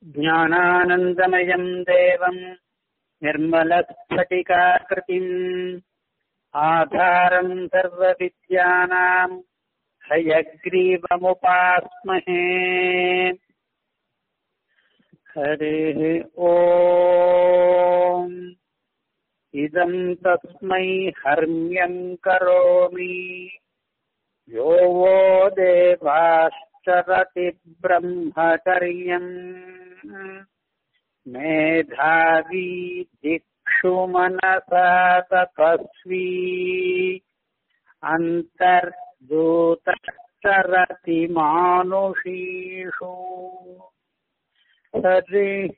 ज्ञानानन्दमयम् देवम् निर्मलस्फटिकाकृतिम् आधारम् सर्वविद्यानाम् हयग्रीवमुपास्महे हरिः ॐ इदम् तस्मै हर्म्यम् करोमि यो वो देवाश्चरति ब्रह्मचर्यम् मेधावी दिक्षु मनसा तपस्वी अन्तर्दूतश्चरति मानुषीषु हरिः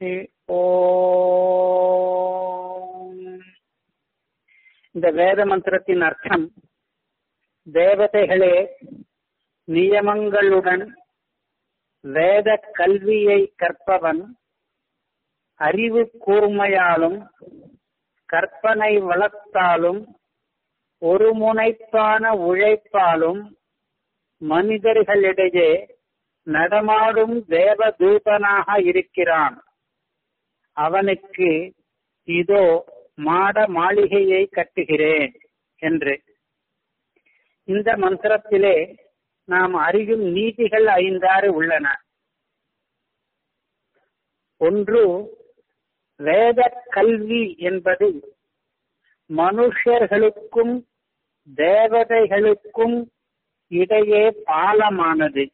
ஓம் இந்த வேத மந்திரத்தின் அர்த்தம் தேவதைகளே நியமங்களுடன் வேத கல்வியை கற்பவன் அறிவு கூர்மையாலும் கற்பனை வளர்த்தாலும் ஒருமுனைப்பான உழைப்பாலும் மனிதர்களிடையே நடமாடும் தேவதூதனாக இருக்கிறான் அவனுக்கு இதோ மாட மாளிகையை கட்டுகிறேன் என்று இந்த மந்திரத்திலே நாம் அறியும் நீதிகள் ஐந்தாறு உள்ளன ஒன்று வேத கல்வி என்பது மனுஷர்களுக்கும் தேவதைகளுக்கும் இடையே பாலமானது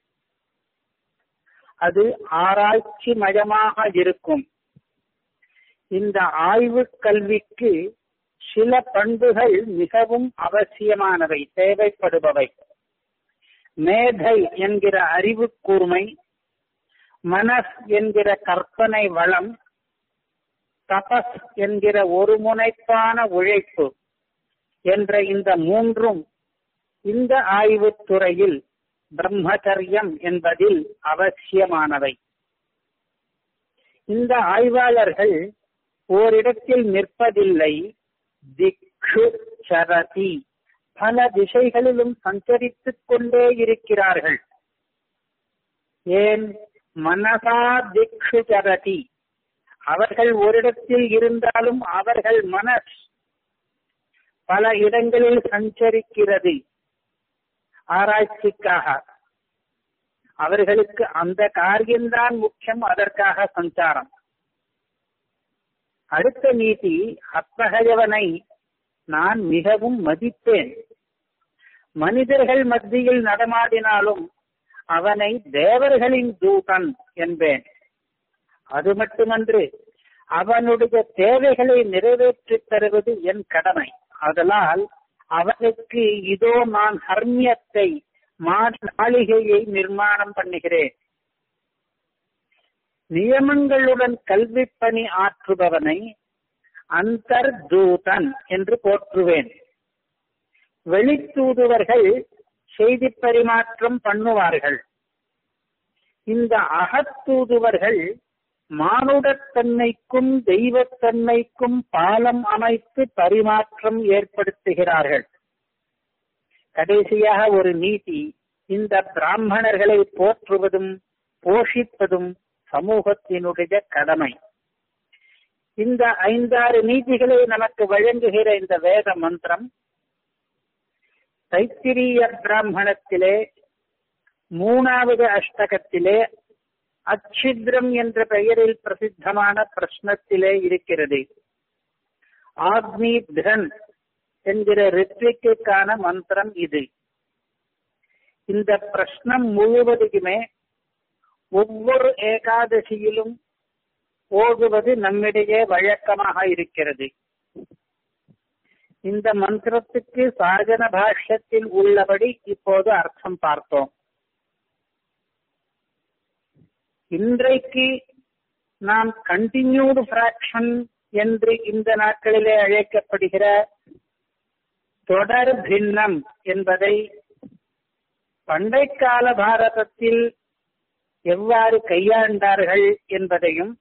அது ஆராய்ச்சி மயமாக இருக்கும் இந்த ஆய்வு கல்விக்கு சில பண்புகள் மிகவும் அவசியமானவை தேவைப்படுபவை மேதை என்கிற அறிவு கூர்மை மனஸ் என்கிற கற்பனை வளம் தபஸ் என்கிற ஒருமுனைப்பான உழைப்பு என்ற இந்த மூன்றும் இந்த ஆய்வுத் துறையில் பிரம்மச்சரியம் என்பதில் அவசியமானவை இந்த ஆய்வாளர்கள் ஓரிடத்தில் நிற்பதில்லை திக்ஷு சரதி பல திசைகளிலும் சஞ்சரித்துக் கொண்டே இருக்கிறார்கள் ஏன் மனசா திக்ஷு சரதி அவர்கள் ஓரிடத்தில் இருந்தாலும் அவர்கள் மனஸ் பல இடங்களில் சஞ்சரிக்கிறது ஆராய்ச்சிக்காக அவர்களுக்கு அந்த காரியம்தான் முக்கியம் அதற்காக சஞ்சாரம் அடுத்த நீதி அத்தகையவனை நான் மிகவும் மதிப்பேன் மனிதர்கள் மத்தியில் நடமாடினாலும் அவனை தேவர்களின் தூதன் என்பேன் அது மட்டுமன்று அவனுடைய தேவைகளை நிறைவேற்றித் தருவது என் கடமை அதனால் அவனுக்கு இதோ நான் ஹர்மியத்தை மாளிகையை நிர்மாணம் பண்ணுகிறேன் நியமங்களுடன் கல்வி பணி ஆற்றுபவனை அந்தர்தூதன் என்று போற்றுவேன் வெளித்தூதுவர்கள் செய்தி பரிமாற்றம் பண்ணுவார்கள் இந்த அகத்தூதுவர்கள் மானுடத்தன்மைக்கும் தெய்வத்தன்மைக்கும் பாலம் அமைத்து பரிமாற்றம் ஏற்படுத்துகிறார்கள் கடைசியாக ஒரு நீதி இந்த பிராமணர்களை போற்றுவதும் போஷிப்பதும் சமூகத்தினுடைய கடமை இந்த ஐந்தாறு நீதிகளை நமக்கு வழங்குகிற இந்த வேத மந்திரம் தைத்திரிய பிராமணத்திலே மூணாவது அஷ்டகத்திலே அச்சித்ரம் என்ற பெயரில் பிரசித்தமான பிரஷ்னத்திலே இருக்கிறது ஆக்னி தன் என்கிற ரித்விக்குக்கான மந்திரம் இது இந்த பிரஷ்னம் முழுவதுக்குமே ஒவ்வொரு ஏகாதசியிலும் ஓதுவது நம்மிடையே வழக்கமாக இருக்கிறது இந்த மந்திரத்துக்கு சாகன பாஷ்யத்தில் உள்ளபடி இப்போது அர்த்தம் பார்த்தோம் இன்றைக்கு நாம் கண்டினியூடு பிராக்ஷன் என்று இந்த நாட்களிலே அழைக்கப்படுகிற தொடர் பின்னம் என்பதை பண்டைக்கால பாரதத்தில் எவ்வாறு கையாண்டார்கள் என்பதையும்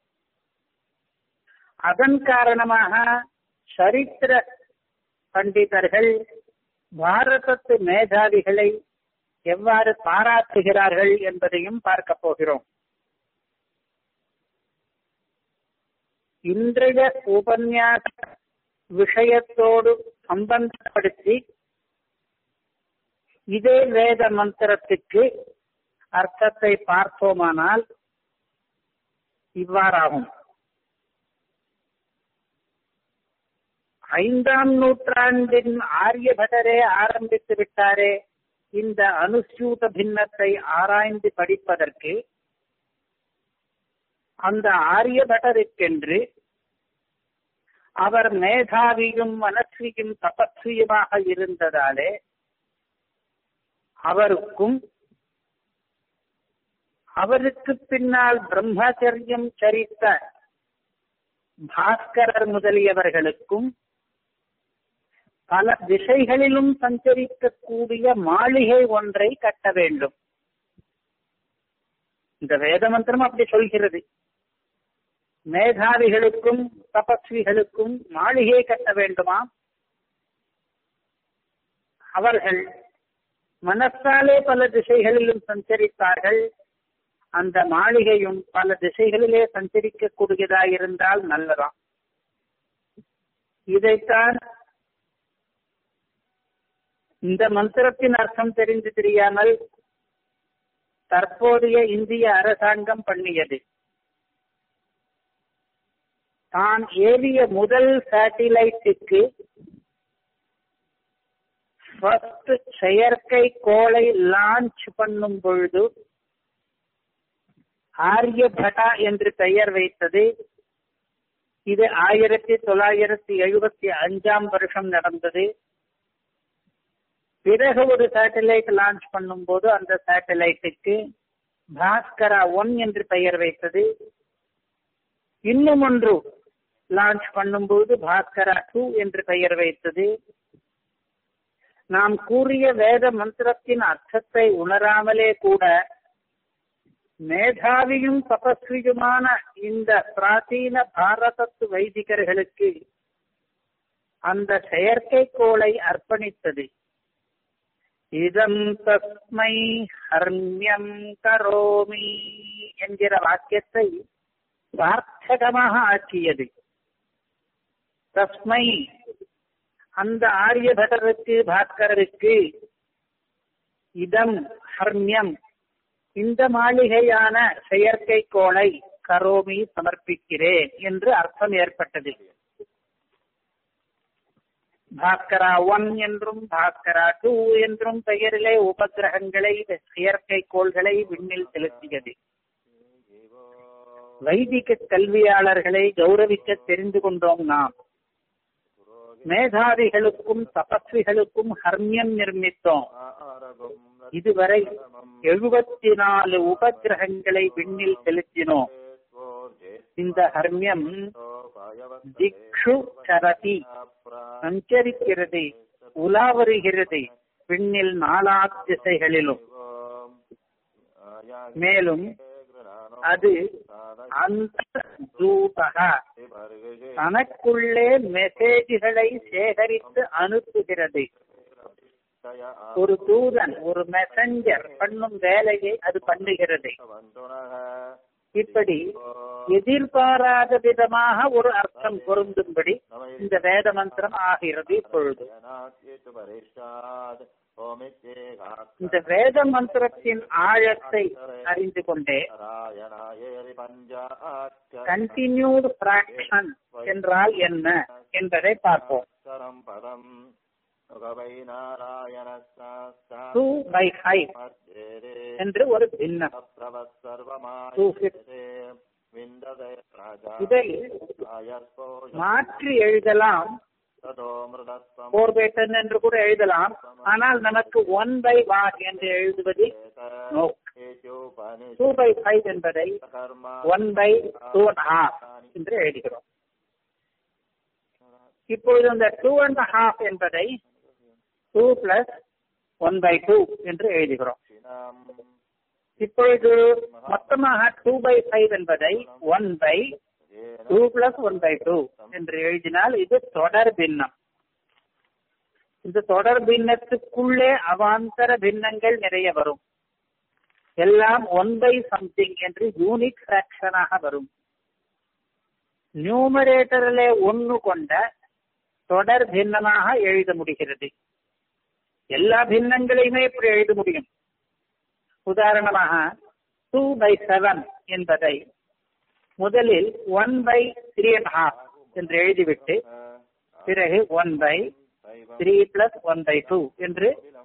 அதன் காரணமாக சரித்திர பண்டிதர்கள் பாரதத்து மேதாவிகளை எவ்வாறு பாராட்டுகிறார்கள் என்பதையும் பார்க்க போகிறோம் இன்றைய உபன்யாச விஷயத்தோடு சம்பந்தப்படுத்தி இதே வேத மந்திரத்துக்கு அர்த்தத்தை பார்த்தோமானால் இவ்வாறாகும் ஐந்தாம் நூற்றாண்டின் ஆரியபட்டரே ஆரம்பித்து விட்டாரே இந்த அனுசூத பின்னத்தை ஆராய்ந்து படிப்பதற்கு அந்த ஆரியபட்டருக்கென்று அவர் மேதாவியும் மனஸ்வியும் தபஸ்வியுமாக இருந்ததாலே அவருக்கும் அவருக்கு பின்னால் பிரம்மச்சரியம் சரித்த பாஸ்கரர் முதலியவர்களுக்கும் பல திசைகளிலும் சஞ்சரிக்கக்கூடிய மாளிகை ஒன்றை கட்ட வேண்டும் இந்த வேத மந்திரம் அப்படி சொல்கிறது மேதாவிகளுக்கும் தபஸ்விகளுக்கும் மாளிகை கட்ட வேண்டுமா அவர்கள் மனத்தாலே பல திசைகளிலும் சஞ்சரித்தார்கள் அந்த மாளிகையும் பல திசைகளிலே சஞ்சரிக்கக்கூடியதாயிருந்தால் நல்லதாம் இதைத்தான் இந்த மந்திரத்தின் அர்த்தம் தெரிந்து தெரியாமல் தற்போதைய இந்திய அரசாங்கம் பண்ணியது தான் ஏவிய முதல் சேட்டிலைட்டுக்கு ஃபர்ஸ்ட் செயற்கை கோளை லான்ச் பண்ணும் பொழுது ஆரியபட்டா என்று பெயர் வைத்தது இது ஆயிரத்தி தொள்ளாயிரத்தி எழுபத்தி அஞ்சாம் வருஷம் நடந்தது பிறகு ஒரு சேட்டலைட் லான்ச் பண்ணும் போது அந்த சேட்டலைட்டுக்கு பாஸ்கரா ஒன் என்று பெயர் வைத்தது இன்னும் ஒன்று லான்ச் பண்ணும்போது பாஸ்கரா டூ என்று பெயர் வைத்தது நாம் கூறிய வேத மந்திரத்தின் அர்த்தத்தை உணராமலே கூட மேதாவியும் தபஸ்வியுமான இந்த பிராச்சீன பாரதத்து வைதிகர்களுக்கு அந்த செயற்கைக்கோளை அர்ப்பணித்தது இதம் தஸ்மை ஹர்மியம் கரோமி என்கிற வாக்கியத்தை சார்த்தகமாக ஆக்கியது தஸ்மை அந்த ஆரியபட்டருக்கு பாஸ்கரருக்கு இதம் ஹர்மியம் இந்த மாளிகையான செயற்கைக்கோளை கரோமி சமர்ப்பிக்கிறேன் என்று அர்த்தம் ஏற்பட்டது பாஸ்கரா ஒன் என்றும் பாஸ்கரா டூ என்றும் பெயரிலே உபகிரகங்களை செயற்கைக்கோள்களை விண்ணில் செலுத்தியது வைதிக கல்வியாளர்களை கௌரவிக்க தெரிந்து கொண்டோம் நாம் மேதாவிகளுக்கும் தபஸ்விகளுக்கும் ஹர்மியம் நிர்மித்தோம் இதுவரை எழுபத்தி நாலு உபகிரகங்களை விண்ணில் செலுத்தினோம் இந்த ஹர்மியம் திக்ஷு சரதி சஞ்சரிக்கிறது உலா வருகிறது விண்ணில் நாலா திசைகளிலும் மேலும் அது அந்த தூதக தனக்குள்ளே மெசேஜ்களை சேகரித்து அனுப்புகிறது ஒரு தூதன் ஒரு மெசஞ்சர் பண்ணும் வேலையை அது பண்ணுகிறது இப்படி எதிர்பாராத விதமாக ஒரு அர்த்தம் பொருந்தும்படி இந்த வேத மந்திரம் ஆகிறது இப்பொழுது இந்த வேத மந்திரத்தின் ஆழத்தை அறிந்து கொண்டே கண்டினியூட் பிராக்ஷன் என்றால் என்ன என்பதை பார்ப்போம் டூ பை ஃபைவ் என்று ஒரு பின்னம் டூ இதை மாற்றி எழுதலாம் போர் பை டென் என்று கூட எழுதலாம் ஆனால் நமக்கு ஒன் பை வாட் என்று எழுதுவது நோ டூ பை ஃபைவ் என்பதை one by two and half என்று எழுதுகிறோம் இப்பொழுது இந்த டூ அண்ட் ஹாஃப் என்பதை two plus one by two என்று எழுதுகிறோம் இப்பொழுது மொத்தமாக டூ பை ஃபைவ் என்பதை one by two plus one by two என்று எழுதினால் இது தொடர் பின்னம் இந்த தொடர் பின்னத்துக்குள்ளே அவாந்தர பின்னங்கள் நிறைய வரும் எல்லாம் ஒன் பை சம்திங் என்று யூனிட் ஃபிராக்ஷனாக வரும் நியூமரேட்டரிலே ஒன்று கொண்ட தொடர் பின்னமாக எழுத முடிகிறது எல்லா பின்னங்களையுமே இப்படி எழுத முடியும் உதாரணமாக டூ பை செவன் என்பதை முதலில் one by three and half என்று எழுதிவிட்டு பிறகு one by three plus one by two என்று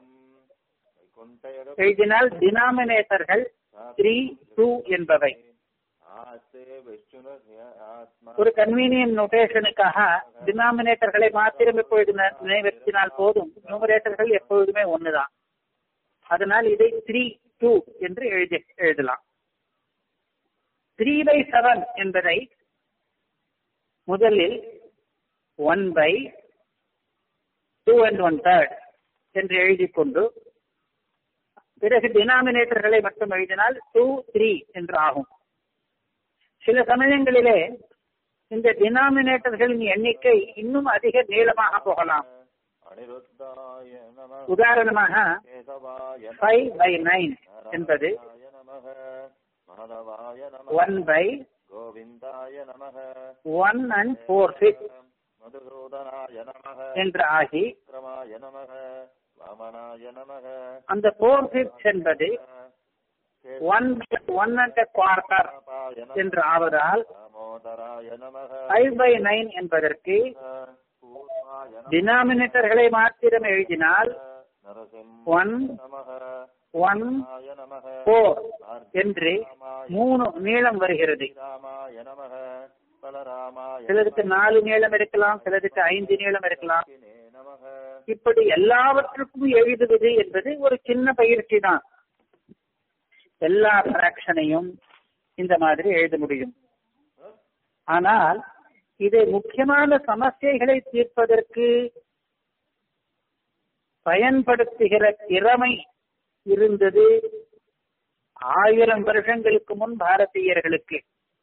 எழுதினால் டினாமினேட்டர்கள் த்ரீ டூ என்பவை ஒரு கன்வீனியன்ட் நோட்டேஷனுக்காக டினாமினேட்டர்களை மாத்திரம் எப்பொழுது நினைவர்த்தினால் போதும் நியூமரேட்டர்கள் எப்பொழுதுமே ஒண்ணுதான் அதனால் இதை த்ரீ டூ என்று எழுதி எழுதலாம் த்ரீ பை செவன் என்பதை முதலில் one by two and one third என்று எழுதி கொண்டு பிறகு டினாமினேட்டர்களை மட்டும் எழுதினால் டூ த்ரீ என்று ஆகும் சில சமயங்களிலே இந்த டினாமினேட்டர்களின் எண்ணிக்கை இன்னும் அதிக நீளமாக போகலாம் உதாரணமாக ஃபைவ் பை நைன் என்பது one by one and four six என்று ஆகி அந்த ஃபோர் சிக்ஸ் என்பது ஒன் ஒன் அண்ட் குவார்டர் என்று ஆவதால் ஃபைவ் பை நைன் என்பதற்கு டினாமினேட்டர்களை மாத்திரம் எழுதினால் ஒன் ஒன் போர் என்று மூணு நீளம் வருகிறது சிலருக்கு நாலு நீளம் இருக்கலாம் சிலருக்கு ஐந்து நீளம் இருக்கலாம் இப்படி எல்லாவற்றுக்கும் எழுதுவது என்பது ஒரு சின்ன பயிற்சி தான் எல்லா பிராக்ஷனையும் இந்த மாதிரி எழுத முடியும் ஆனால் இதை முக்கியமான சமஸ்யைகளை தீர்ப்பதற்கு பயன்படுத்துகிற திறமை இருந்தது ஆயிரம் வருஷங்களுக்கு முன் பாரதியர்களுக்கு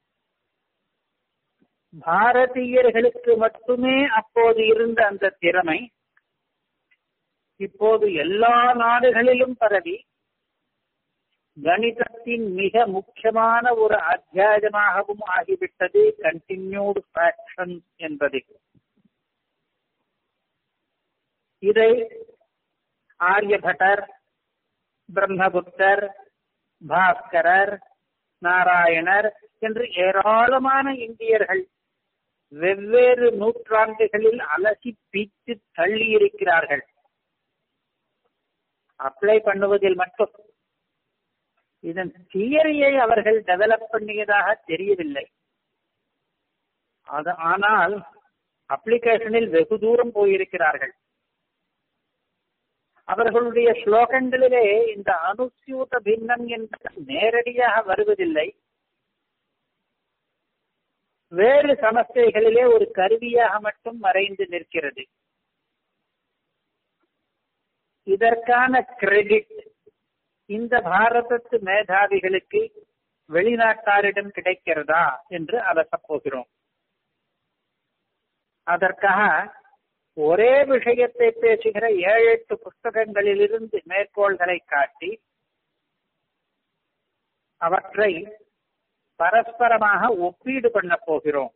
பாரதியர்களுக்கு மட்டுமே அப்போது இருந்த அந்த திறமை இப்போது எல்லா நாடுகளிலும் பரவி கணிதத்தின் மிக முக்கியமான ஒரு அத்தியாயமாகவும் ஆகிவிட்டது கண்டினியூடு ஃபிராக்ஷன் என்பது இதை ஆரியபட்டர் பிரம்மகுப்தர் பாஸ்கரர் நாராயணர் என்று ஏராளமான இந்தியர்கள் வெவ்வேறு நூற்றாண்டுகளில் அலசி பீத்து தள்ளி இருக்கிறார்கள் அப்ளை பண்ணுவதில் மட்டும் இதன் தியரியை அவர்கள் டெவலப் பண்ணியதாக தெரியவில்லை அது ஆனால் அப்ளிகேஷனில் வெகு தூரம் போயிருக்கிறார்கள் அவர்களுடைய ஸ்லோகங்களிலே இந்த அனுசியூத பின்னம் என்பது நேரடியாக வருவதில்லை வேறு சமஸ்தைகளிலே ஒரு கருவியாக மட்டும் மறைந்து நிற்கிறது இதற்கான கிரெடிட் இந்த பாரதத்து மேதாவிகளுக்கு வெளிநாட்டாரிடம் கிடைக்கிறதா என்று அலசப் போகிறோம் அதற்காக ஒரே விஷயத்தை பேசுகிற ஏழு எட்டு புஸ்தகங்களிலிருந்து மேற்கோள்களை காட்டி அவற்றை பரஸ்பரமாக ஒப்பீடு பண்ண போகிறோம்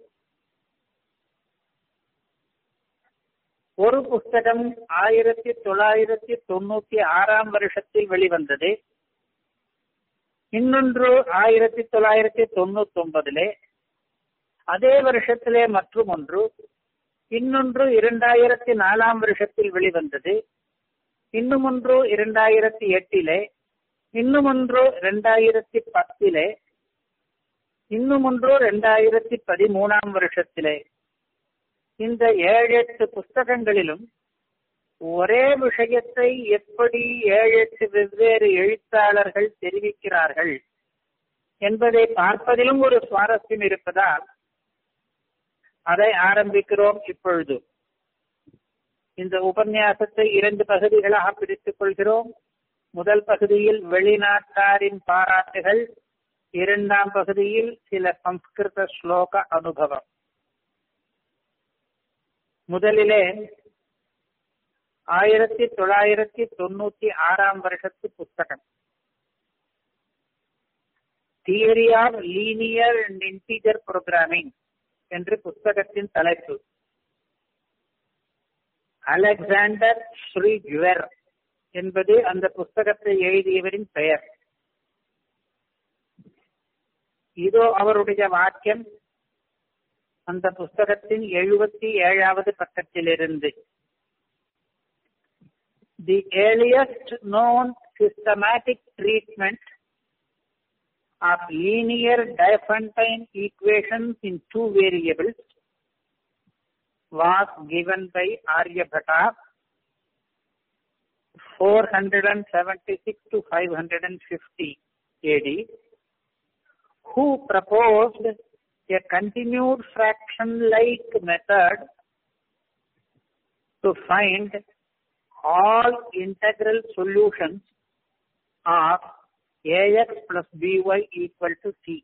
ஒரு புஸ்தகம் ஆயிரத்தி தொள்ளாயிரத்தி தொண்ணூத்தி ஆறாம் வருஷத்தில் வெளிவந்தது இன்னொன்று ஆயிரத்தி தொள்ளாயிரத்தி தொண்ணூத்தி ஒன்பதிலே அதே வருஷத்திலே மற்றும் ஒன்று இன்னொன்று இரண்டாயிரத்தி நாலாம் வருஷத்தில் வெளிவந்தது இன்னும் ஒன்று இரண்டாயிரத்தி எட்டிலே இன்னும் ஒன்று இரண்டாயிரத்தி பத்திலே இன்னும் ஒன்று இரண்டாயிரத்தி பதிமூணாம் வருஷத்திலே இந்த ஏழு எட்டு புஸ்தகங்களிலும் ஒரே விஷயத்தை எப்படி ஏழு எட்டு வெவ்வேறு எழுத்தாளர்கள் தெரிவிக்கிறார்கள் என்பதை பார்ப்பதிலும் ஒரு சுவாரஸ்யம் இருப்பதால் அதை ஆரம்பிக்கிறோம் இப்பொழுது இந்த உபன்யாசத்தை இரண்டு பகுதிகளாக பிரித்துக் கொள்கிறோம் முதல் பகுதியில் வெளிநாட்டாரின் பாராட்டுகள் இரண்டாம் பகுதியில் சில சம்ஸ்கிருத ஸ்லோக அனுபவம் முதலிலே ஆயிரத்தி தொள்ளாயிரத்தி தொண்ணூத்தி ஆறாம் வருஷத்து புத்தகம் theory of linear and integer programming என்று புஸ்தகத்தின் தலைப்பு அலெக்சாண்டர் ஸ்ரீஜுவர் என்பது அந்த புஸ்தகத்தை எழுதியவரின் பெயர் இதோ அவருடைய வாக்கியம் அந்த புஸ்தகத்தின் எழுபத்தி ஏழாவது பக்கத்திலிருந்து the earliest known systematic treatment of linear Diophantine equations in two variables was given by Aryabhata 476 to 550 AD, who proposed a continued fraction-like method to find all integral solutions of ax plus by equal to c.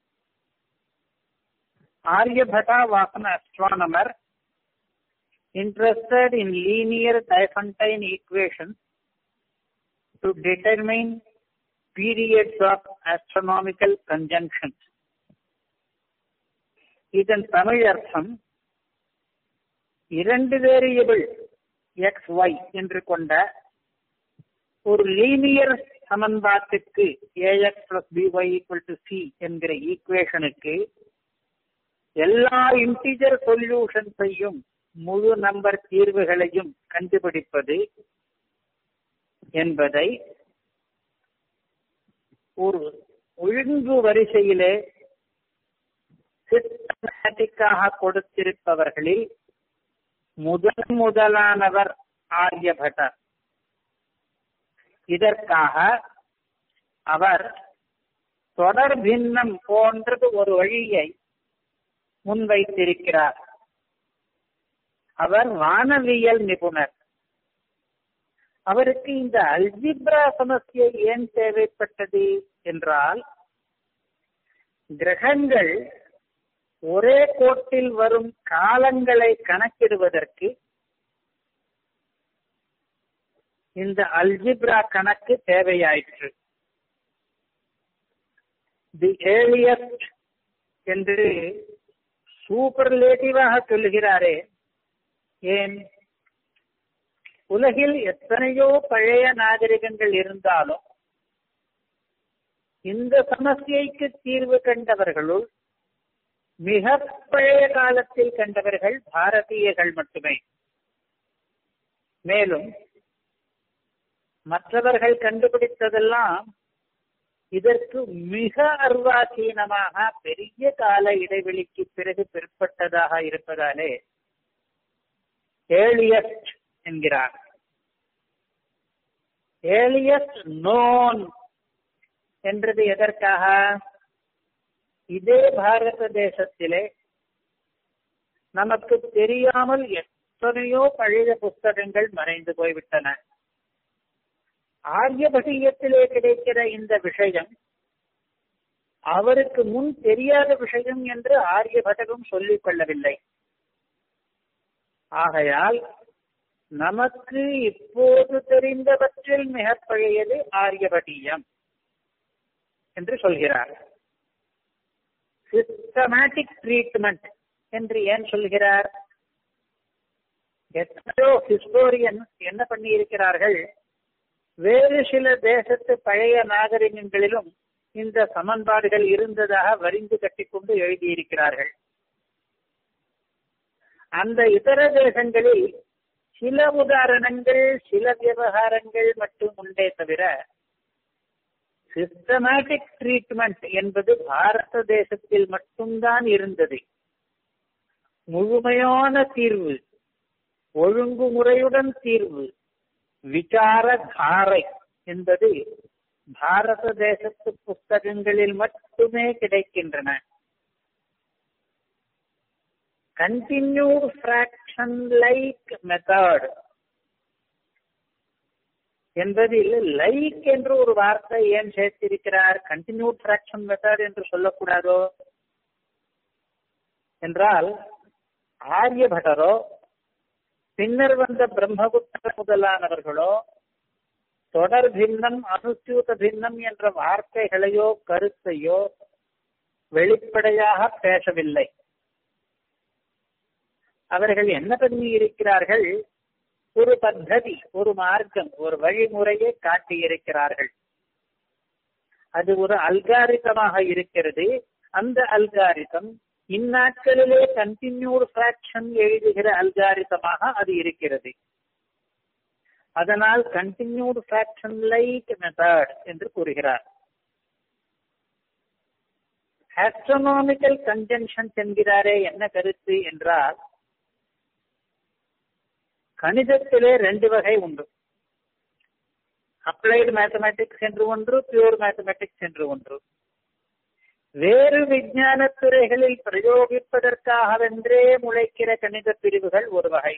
Aryabhata was an astronomer interested in linear Diophantine equations to determine periods of astronomical conjunctions. இதன் தமிழ் அர்த்தம் இரண்டு variable X Y என்று கொண்ட ஒரு linear சமன்பாட்டுக்கு ax plus by equal to C என்கிற ஈக்குவேஷனுக்கு எல்லா இன்டிஜர் சொல்யூஷன்ஸையும் முழு நம்பர் தீர்வுகளையும் கண்டுபிடிப்பது என்பதை ஒரு ஒழுங்கு வரிசையிலே சிஸ்டமேட்டிக்காக கொடுத்திருப்பவர்களில் முதன் முதலானவர் ஆரியபட்டர் இதற்காக அவர் தொடர் பின்னம் போன்றது ஒரு வழியை முன்வைத்திருக்கிறார் அவர் வானவியல் நிபுணர் அவருக்கு இந்த அல்ஜிப்ரா சமஸ்யை ஏன் தேவைப்பட்டது என்றால் கிரகங்கள் ஒரே கோட்டில் வரும் காலங்களை கணக்கிடுவதற்கு இந்த அல்ஜிப்ரா கணக்கு தேவையாயிற்று தி ஏலியஸ்ட் என்று சூப்பர்லேட்டிவாக சொல்லுகிறாரே ஏன் உலகில் எத்தனையோ பழைய நாகரிகங்கள் இருந்தாலும் இந்த சமஸ்யைக்கு தீர்வு கண்டவர்களுள் மிக பழைய காலத்தில் கண்டவர்கள் பாரதியர்கள் மட்டுமே மேலும் மற்றவர்கள் கண்டுபிடித்ததெல்லாம் இதற்கு மிக அர்வாசீனமாக பெரிய கால இடைவெளிக்கு பிறகு பிற்பட்டதாக இருப்பதாலே ஏலியஸ்ட் என்கிறார் ஏலியஸ்ட் நோன் என்றது எதற்காக இதே பாரத தேசத்திலே நமக்கு தெரியாமல் எத்தனையோ பழைய புஸ்தகங்கள் மறைந்து போய்விட்டன ஆரியபட்டியத்திலே கிடைக்கிற இந்த விஷயம் அவருக்கு முன் தெரியாத விஷயம் என்று ஆரியபட்டகம் சொல்லிக் கொள்ளவில்லை ஆகையால் நமக்கு இப்போது தெரிந்தவற்றில் மிக பழையது ஆரியபட்டியம் என்று சொல்கிறார் சிஸ்டமேட்டிக் ட்ரீட்மெண்ட் என்று ஏன் சொல்கிறார் எத்தனையோ ஹிஸ்டோரியன் என்ன பண்ணி இருக்கிறார்கள் வேறு சில தேசத்து பழைய நாகரிகங்களிலும் இந்த சமன்பாடுகள் இருந்ததாக வரிந்து கட்டிக்கொண்டு எழுதியிருக்கிறார்கள் அந்த இதர தேசங்களில் சில உதாரணங்கள் சில விவகாரங்கள் மட்டும் உண்டே தவிர சிஸ்டமேட்டிக் ட்ரீட்மெண்ட் என்பது பாரத தேசத்தில் மட்டும்தான் இருந்தது முழுமையான தீர்வு ஒழுங்குமுறையுடன் தீர்வு விசார தாரை என்பது பாரத தேசத்து புஸ்தகங்களில் மட்டுமே கிடைக்கின்றன கண்டினியூட் ஃபிராக்ஷன் லைக் மெத்தட் என்பதில் லைக் என்று ஒரு வார்த்தை ஏன் சேர்த்திருக்கிறார் கண்டினியூட் ஃபிராக்ஷன் மெத்தட் என்று சொல்லக்கூடாதோ என்றால் ஆரியபட்டரோ பின்னர் வந்த பிரம்மகுப்தர் முதலானவர்களோ தொடர் பின்னம் அனுச்சூத பின்னம் என்ற வார்த்தைகளையோ கருத்தையோ வெளிப்படையாக பேசவில்லை அவர்கள் என்ன பண்ணி இருக்கிறார்கள் ஒரு பத்ததி ஒரு மார்க்கம் ஒரு வழிமுறையை காட்டியிருக்கிறார்கள் அது ஒரு அல்காரிதமாக இருக்கிறது அந்த அல்காரிதம் இந்நாட்களிலே கண்டினியூட் ஃபிராக்ஷன் எழுதுகிற அல்காரிதமாக அது இருக்கிறது அதனால் கண்டினியூட் ஃபிராக்ஷன் லைக் மெத்தட் என்று கூறுகிறார் ஆஸ்ட்ரோனாமிக்கல் கன்ஜங்ஷன்ஸ் என்கிறாரே என்ன கருத்து என்றால் கணிதத்திலே ரெண்டு வகை உண்டு அப்ளைடு மேத்தமேட்டிக்ஸ் என்று ஒன்று பியூர் மேத்தமேட்டிக்ஸ் என்று ஒன்று வேறு விஞ்ஞான துறைகளில் பிரயோகிப்பதற்காகவென்றே முளைக்கிற கணித பிரிவுகள் ஒரு வகை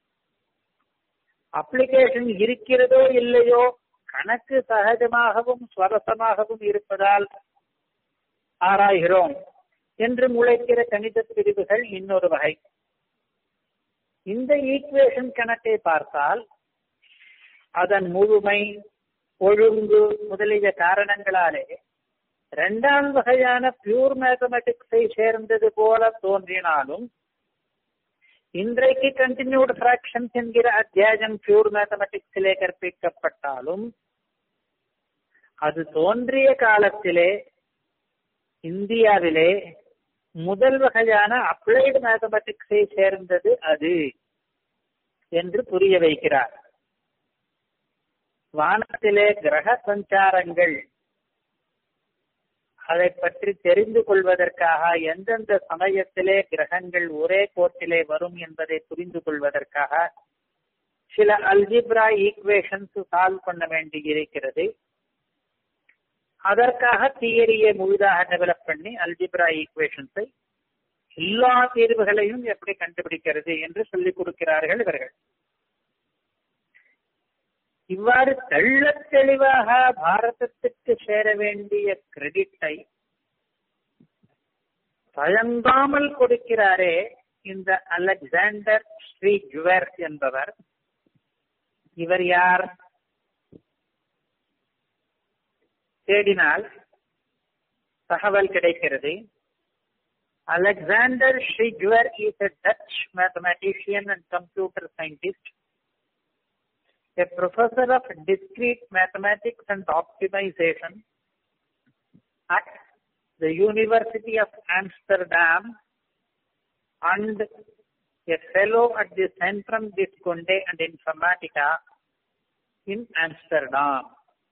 அப்ளிகேஷன் இருக்கிறதோ இல்லையோ கணக்கு சகஜமாகவும் சுவரசமாகவும் இருப்பதால் ஆராய்கிறோம் என்று முளைக்கிற கணித பிரிவுகள் இன்னொரு வகை இந்த ஈக்குவேஷன் கணக்கை பார்த்தால் அதன் முழுமை ஒழுங்கு முதலிய காரணங்களாலே இரண்டாம் வகையான பியூர் மேத்தமெட்டிக்ஸை சேர்ந்தது போல தோன்றினாலும் இன்றைக்கு கண்டினியூட் ஃபிராக்ஷன்ஸ் என்கிற அத்தியாயம் பியூர் மேத்தமெட்டிக்ஸிலே கற்பிக்கப்பட்டாலும் அது தோன்றிய காலத்திலே இந்தியாவிலே முதல் வகையான அப்ளைடு மேத்தமெட்டிக்ஸை சேர்ந்தது அது என்று புரிய வைக்கிறார் வானத்திலே கிரக சஞ்சாரங்கள் அதை பற்றி தெரிந்து கொள்வதற்காக எந்தெந்த சமயத்திலே கிரகங்கள் ஒரே கோட்டிலே வரும் என்பதை புரிந்து கொள்வதற்காக சில அல்ஜிப்ரா ஈக்குவேஷன்ஸ் சால்வ் பண்ண வேண்டி இருக்கிறது அதற்காக தியரியை முழுதாக டெவலப் பண்ணி அல்ஜிப்ரா ஈக்குவேஷன்ஸை எல்லா தீர்வுகளையும் எப்படி கண்டுபிடிக்கிறது என்று சொல்லிக் கொடுக்கிறார்கள் இவர்கள் இவ்வாறு தெள்ள தெளிவாக பாரதத்திற்கு சேர வேண்டிய கிரெடிட்டை தயங்காமல் கொடுக்கிறாரே இந்த அலெக்சாண்டர் ஸ்ரீ ஜுவர் என்பவர் இவர் யார் தேடினால் தகவல் கிடைக்கிறது Alexander Schigwer is a Dutch mathematician and computer scientist, a professor of discrete mathematics and optimization at the University of Amsterdam and a fellow at the Centrum Disconde and Informatica in Amsterdam.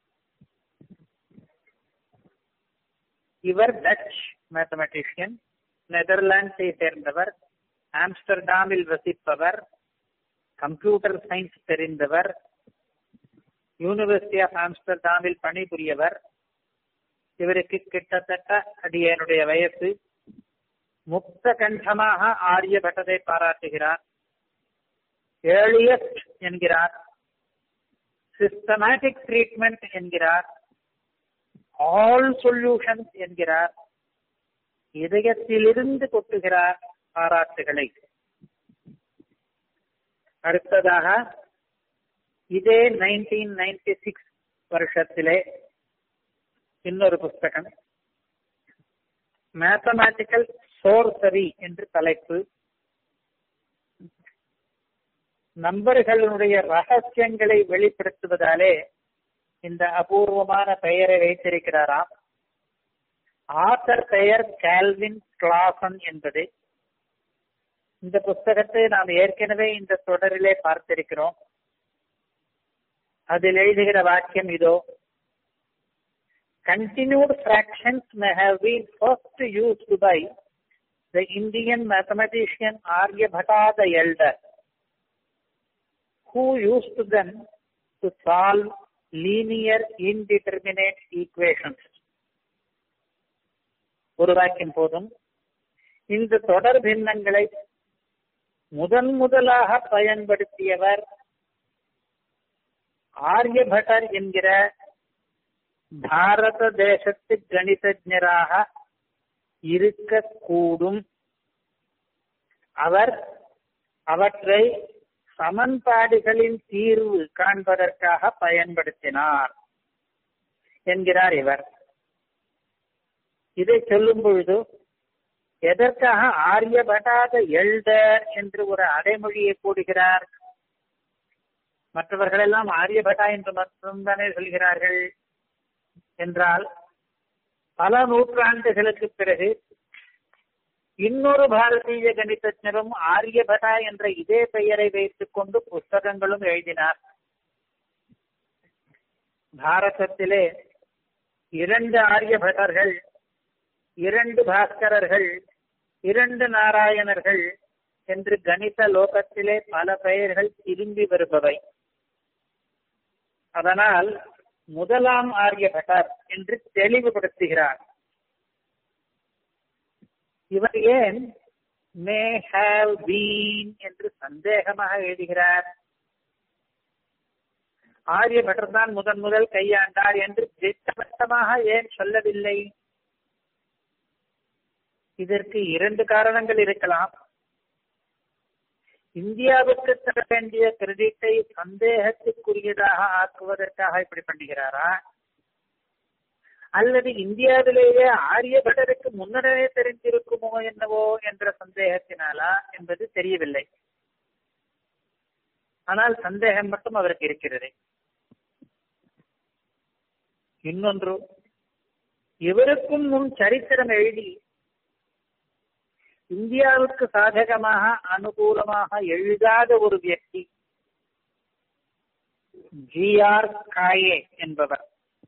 இவர் Dutch mathematician நெதர்லாண்ட்ஸை சேர்ந்தவர் ஆம்ஸ்டர்டாமில் வசிப்பவர் computer science தெரிந்தவர் university of ஆம்ஸ்டர்டாமில் பணிபுரியவர் இவருக்கு கிட்டத்தட்ட அடியனுடைய வயசு முக்த கண்டமாக ஆரியபட்டதை பாராட்டுகிறார் ஏர்லியஸ்ட் என்கிறார் சிஸ்டமேட்டிக் ட்ரீட்மெண்ட் என்கிறார் ஆல் சொல்யூஷன்ஸ் என்கிறார் இதயத்திலிருந்து கொட்டுகிறார் பாராட்டுகளை அடுத்ததாக இதே நைன்டீன் நைன்டி சிக்ஸ் வருஷத்திலே இன்னொரு புஸ்தகம் மேத்தமேட்டிக்கல் சோர்சரி என்று தலைப்பு நம்பர்களுடைய ரகசியங்களை வெளிப்படுத்துவதாலே இந்த அபூர்வமான பெயரை வைத்திருக்கிறாராம் ஆத்தர் பெயர் கால்வின் கிளாசன் என்பது இந்த புஸ்தகத்தை நாம் ஏற்கனவே இந்த தொடரிலே பார்த்திருக்கிறோம் அதில் எழுதுகிற வாக்கியம் இதோ continued fractions may have been first used by the Indian mathematician Aryabhata the Elder, who used them to solve linear indeterminate equations. ஒரு வாக்கியம் போதும் இந்த தொடர் பின்னங்களை முதன் முதலாக பயன்படுத்தியவர் ஆரியபட்டர் என்கிற பாரத தேசத்து கணிதஜராக இருக்கக்கூடும் அவர் அவற்றை சமன்பாடுகளின் தீர்வு காண்பதற்காக பயன்படுத்தினார் என்கிறார் இவர் இதை சொல்லும் பொழுது எதற்காக ஆரியபட்டாத எல்டர் என்று ஒரு அடைமொழியை போடுகிறார் மற்றவர்கள் எல்லாம் ஆரியபட்டா என்று மட்டும்தானே சொல்கிறார்கள் என்றால் பல நூற்றாண்டுகளுக்கு பிறகு இன்னொரு பாரதீய கணிதജ്ഞரும் ஆரியபட்டா என்ற இதே பெயரை வைத்துக் கொண்டு புஸ்தகங்களும் எழுதினார் பாரதத்திலே இரண்டு ஆரியபட்டர்கள் இரண்டு பாஸ்கரர்கள் இரண்டு நாராயணர்கள் என்று கணித லோகத்திலே பல பெயர்கள் திரும்பி வருபவை அதனால் முதலாம் ஆரியபட்டர் என்று தெளிவுபடுத்துகிறார் இவர் ஏன் மே ஹாவ் பீன் என்று சந்தேகமாக எழுதுகிறார் ஆரியபட்டர் தான் முதன் முதல் கையாண்டார் என்று திட்டவட்டமாக ஏன் சொல்லவில்லை இதற்கு இரண்டு காரணங்கள் இருக்கலாம் இந்தியாவுக்கு தர வேண்டிய கிரெடிட்டை சந்தேகத்துக்குரியதாக ஆக்குவதற்காக இப்படி பண்ணுகிறாரா அல்லது இந்தியாவிலேயே ஆரியபட்டருக்கு முன்னரே தெரிந்திருக்குமோ என்னவோ என்ற சந்தேகத்தினாலா என்பது தெரியவில்லை ஆனால் சந்தேகம் மட்டும் அவருக்கு இருக்கிறது இன்னொன்று இவருக்கும் முன் சரித்திரம் எழுதி இந்தியாவுக்கு சாதகமாக அனுகூலமாக எழுதாத ஒரு வியக்தி ஜி ஆர் காயே என்பவர்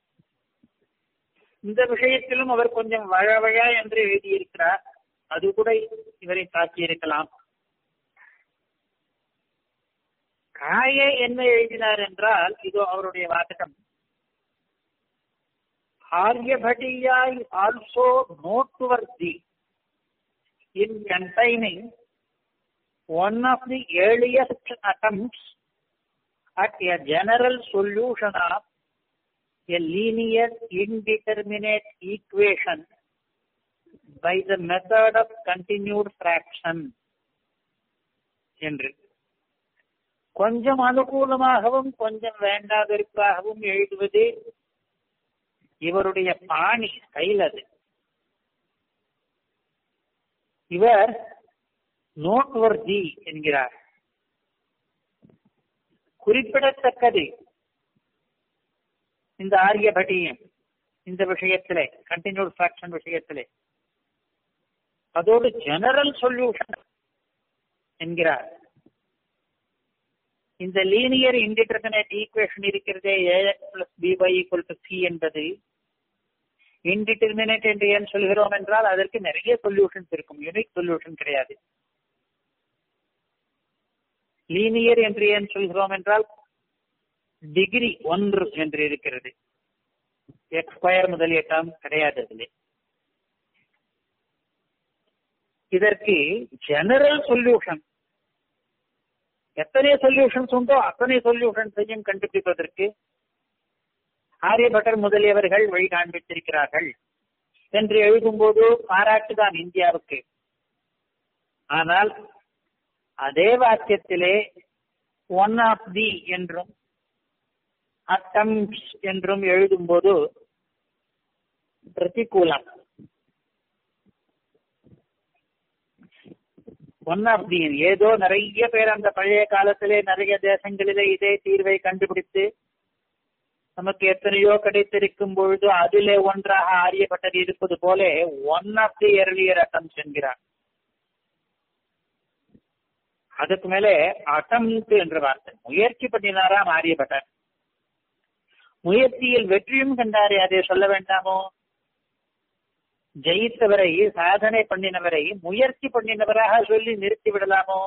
இந்த விஷயத்திலும் அவர் கொஞ்சம் வழவழ என்று எழுதியிருக்கிறார் அது கூட இவரை தாக்கியிருக்கலாம் காயே என்ன எழுதினார் என்றால் இதோ அவருடைய வாசகம் Aryabhatiya is also noteworthy in containing one of the earliest attempts at a general solution of a linear indeterminate equation by the method of continued fraction என்று கொஞ்சம் அனுகூலமாகவும் கொஞ்சம் வேண்டாதிருப்பாகவும் எழுதுவது இவருடைய பாணி ஸ்டைல் அது இவர் நோட்வர்தி என்கிறார் குறிப்பிடத்தக்கது இந்த ஆரியபட்டியம் இந்த விஷயத்திலே கண்டினியூட் ஃபிராக்ஷன் விஷயத்திலே அதோடு ஜெனரல் சொல்யூஷன் என்கிறார் இந்த லீனியர் இன்டிடர்மினேட் ஈக்குவேஷன் இருக்கிறதே ax plus by equal to C என்பது இன்டிடெர்மினேட் என்று ஏன் சொல்கிறோம் என்றால் அதற்கு நிறைய சொல்யூஷன்ஸ் இருக்கும் யூனிக் சொல்யூஷன் கிடையாது லீனியர் என்று ஏன் சொல்கிறோம் என்றால் டிகிரி ஒன்று என்று இருக்கிறது எக்ஸ் ஸ்கொயர் முதலிய டேர்ம் கிடையாது அதிலே இதற்கு ஜெனரல் சொல்யூஷன் எத்தனை சொல்யூஷன்ஸ் உண்டோ அத்தனை சொல்யூஷன்ஸையும் கண்டுபிடிப்பதற்கு ஆரியபட்டர் முதலியவர்கள் வழி காண்பித்திருக்கிறார்கள் என்று எழுதும்போது பாராட்டுதான் இந்தியாவுக்கு ஆனால் அதே வாக்கியத்திலே ஒன் ஆஃப் தி என்றும் அட்டம்ஸ் என்றும் எழுதும்போது பிரதிகூலம் ஒன் ஆஃப் தி ஏதோ நிறைய பேர் அந்த பழைய காலத்திலே நிறைய தேசங்களிலே இதே தீர்வை கண்டுபிடித்து நமக்கு எத்தனையோ கிடைத்திருக்கும் பொழுது அதிலே ஒன்றாக ஆரியப்பட்டது இருப்பது போல one of the earlier attempts என்கிறார் அதுக்கு மேலே அட்டம்ட் என்ற வார்த்தை முயற்சி பண்ணினாராம் ஆரியப்பட்டர் முயற்சியில் வெற்றியும் கண்டாரே அதை சொல்ல வேண்டாமோ ஜெயித்தவரை சாதனை பண்ணினவரை முயற்சி பண்ணினவராக சொல்லி நிறுத்தி விடலாமோ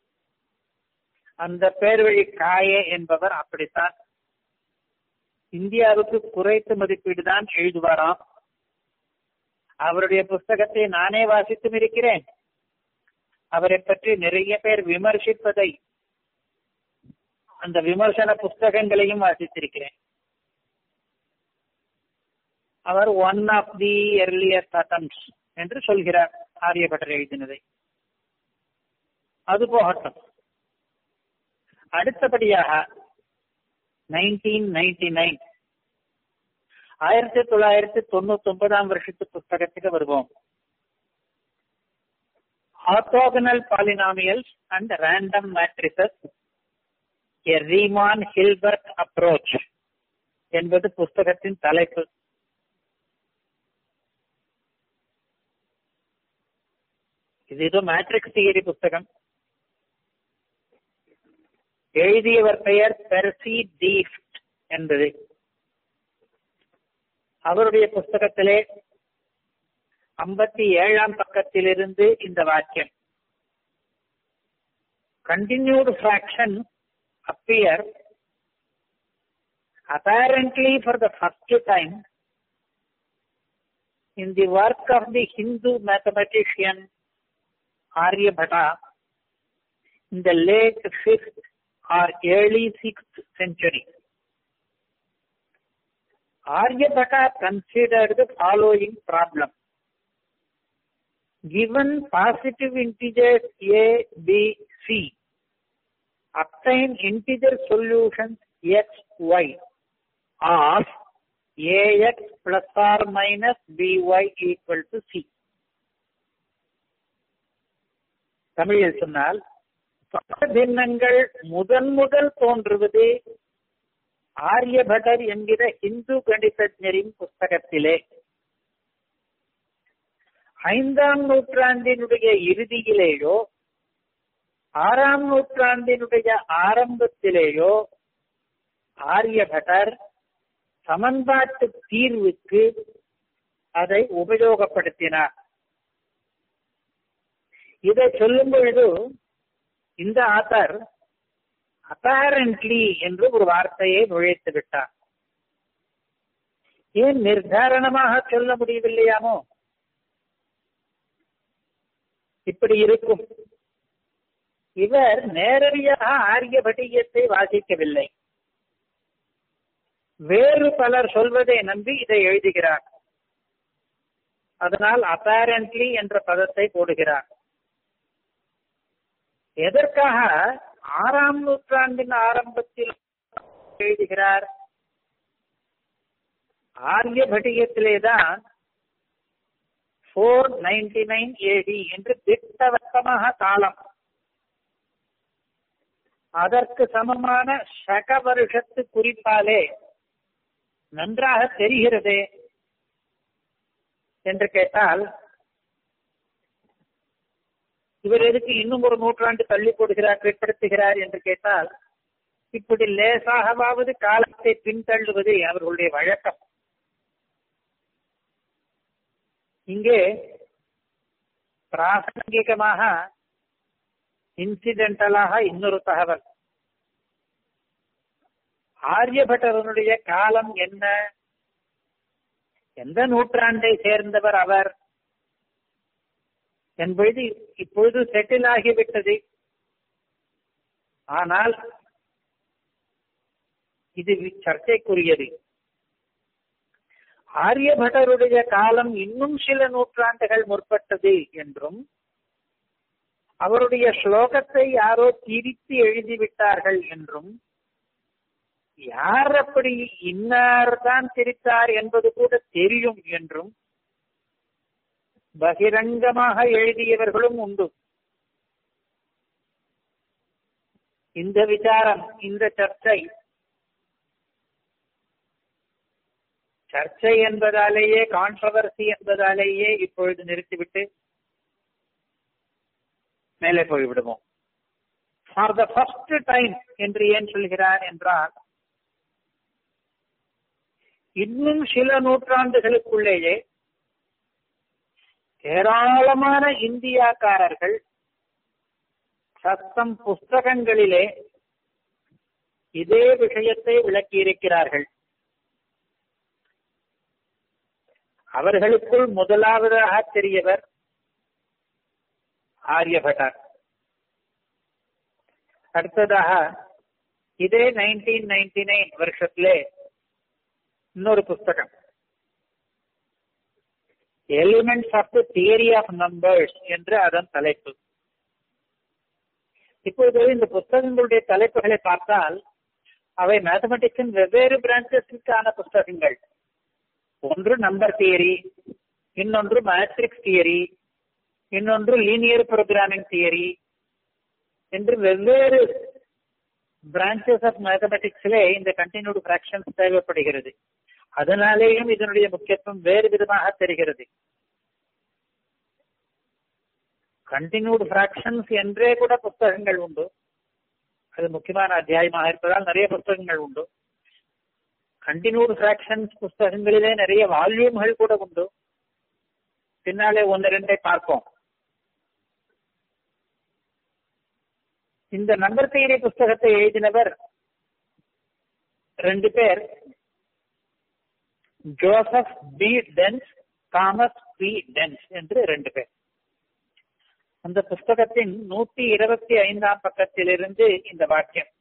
அந்த பேர் வழி காயே என்பவர் அப்படித்தான் இந்தியாவுக்கு குறைத்து மதிப்பீடு தான் எழுதுவாராம் அவருடைய புஸ்தகத்தை நானே வாசித்தும் இருக்கிறேன் அவரை பற்றி நிறைய பேர் விமர்சிப்பதை அந்த விமர்சன புஸ்தகங்களையும் வாசித்திருக்கிறேன் அவர் one of the earliest attempts என்று சொல்கிறார் ஆரியபட்டர் எழுதினதை அது போகட்டும் அடுத்தபடியாக நைன்டீன் நைன்டி நைன் ஆயிரத்தி தொள்ளாயிரத்தி தொண்ணூத்தி ஒன்பதாம் வருஷத்து புஸ்தகத்துக்கு வருவோம் orthogonal polynomials and random matrices a Riemann Hilbert approach என்பது புஸ்தகத்தின் தலைப்பு இது ஏதோ மேட்ரிக்ஸ் தியரி புஸ்தகம் எழுதியவர் பெயர் பெர்சி டீஃப்ட் என்பது அவருடைய புஸ்தகத்திலே ஐம்பத்தி ஏழாம் பக்கத்திலிருந்து இந்த வாக்கியம் continued fraction appear apparently for the first time in the work of the Hindu mathematician Aryabhata in the late 5th or early 6th century. Aryabhata considered the following problem. Given positive integers a, b, c, obtain integer solutions x, y of ax plus or minus by equal to c. தமிழில் சொன்னால் பின்னங்கள் முதன் முதல் தோன்றுவது ஆரியபட்டர் என்கிற இந்து கணிதಜ್ಞரின் புஸ்தகத்திலே ஐந்தாம் நூற்றாண்டினுடைய இறுதியிலேயோ ஆறாம் நூற்றாண்டினுடைய ஆரம்பத்திலேயோ ஆரியபட்டர் சமன்பாட்டு தீர்வுக்கு அதை உபயோகப்படுத்தினார் இதை சொல்லும் பொழுது இந்த ஆத்தர் அப்பாரண்ட்லி என்று ஒரு வார்த்தையை நுழைத்து விட்டார் ஏன் நிர்தாரணமாக சொல்ல முடியவில்லையாமோ இப்படி இருக்கும் இவர் நேரடியாக ஆரியபட்டியத்தை வாசிக்கவில்லை வேறு பலர் சொல்வதை நம்பி இதை எழுதுகிறார் அதனால் அப்பாரண்ட்லி என்ற பதத்தை போடுகிறார் எதற்காக ஆறாம் நூற்றாண்டின் ஆரம்பத்தில் எழுதுகிறார் ஆரியபட்டியத்திலேதான் போர் நைன்டி நைன் ஏடி என்று திட்டவட்டமாக காலம் அதற்கு சமமான சக வருஷத்து குறிப்பாலே நன்றாக தெரிகிறதே என்று கேட்டால் இவர் எதுக்கு இன்னும் ஒரு நூற்றாண்டு தள்ளி போடுகிறார் பிற்படுத்துகிறார் என்று கேட்டால் இப்படி லேசாகவாவது காலத்தை பின்தள்ளுவது அவர்களுடைய வழக்கம் இங்கே பிராசங்கிகமாக இன்சிடென்டலாக இன்னொரு தகவல் ஆரியபட்டவனுடைய காலம் என்ன எந்த நூற்றாண்டை சேர்ந்தவர் அவர் என்பது இப்பொழுது செட்டில் ஆகிவிட்டது ஆனால் இது சர்ச்சைக்குரியது ஆரியபட்டருடைய காலம் இன்னும் சில நூற்றாண்டுகள் முற்பட்டது என்றும் அவருடைய ஸ்லோகத்தை யாரோ திரித்து எழுதிவிட்டார்கள் என்றும் யார் அப்படி இன்னார் தான் திரித்தார் என்பது கூட தெரியும் என்றும் பகிரங்கமாக எழுதியவர்களும் உண்டு இந்த விசாரம் இந்த சர்ச்சை சர்ச்சை என்பதாலேயே கான்ட்ரவர்சி என்பதாலேயே இப்பொழுது நிறுத்திவிட்டு மேலே போய்விடுவோம் ஃபார் த ஃபர்ஸ்ட் டைம் என்று ஏன் சொல்கிறார் என்றால் இன்னும் சில நூற்றாண்டுகளுக்குள்ளேயே ஏராளமான இந்தியாக்காரர்கள் சத்தம் புஸ்தகங்களிலே இதே விஷயத்தை விளக்கியிருக்கிறார்கள் அவர்களுக்குள் முதலாவதாக தெரியவர் ஆரியபட்டர் அடுத்ததாக இதே நைன்டீன் நைன்டி நைன் வருஷத்திலே இன்னொரு புஸ்தகம் elements of the theory of numbers என்று அதன் தலைப்பு இப்பொழுது இந்த புஸ்தகங்களுடைய தலைப்புகளை பார்த்தால் அவை மேத்தமெட்டிக்ஸின் வெவ்வேறு பிரான்ச்சஸுக்கான புஸ்தகங்கள் ஒன்று நம்பர் தியரி இன்னொன்று மேட்ரிக்ஸ் தியரி இன்னொன்று லீனியர் ப்ரோக்ராமிங் தியரி என்று வெவ்வேறு பிரான்ச்சஸ் ஆஃப் மேத்தமெட்டிக்ஸ்லே இந்த கண்டினியூட் ஃபிராக்ஷன்ஸ் தேவைப்படுகிறது அதனாலேயும் இதனுடைய முக்கியத்துவம் வேறு விதமாக தெரிகிறது கண்டினியூட் ஃபிராக்ஷன்ஸ் என்றே கூட புத்தகங்கள் உண்டு அது முக்கியமான அத்தியாயமாக இருப்பதால் நிறைய புத்தகங்கள் உண்டு கண்டினியூட் ஃபிராக்ஷன்ஸ் புஸ்தகங்களிலே நிறைய வால்யூம்கள் கூட உண்டு பின்னாலே ஒன்று ரெண்டை பார்ப்போம் இந்த நம்பர் தியரி புஸ்தகத்தை எழுதினவர் ரெண்டு பேர் Joseph B Dence Thomas P Dence என்று ரெண்டு பேர் அந்த புஸ்தகத்தின் நூத்தி இருபத்தி ஐந்தாம் பக்கத்திலிருந்து இந்த வாக்கியம்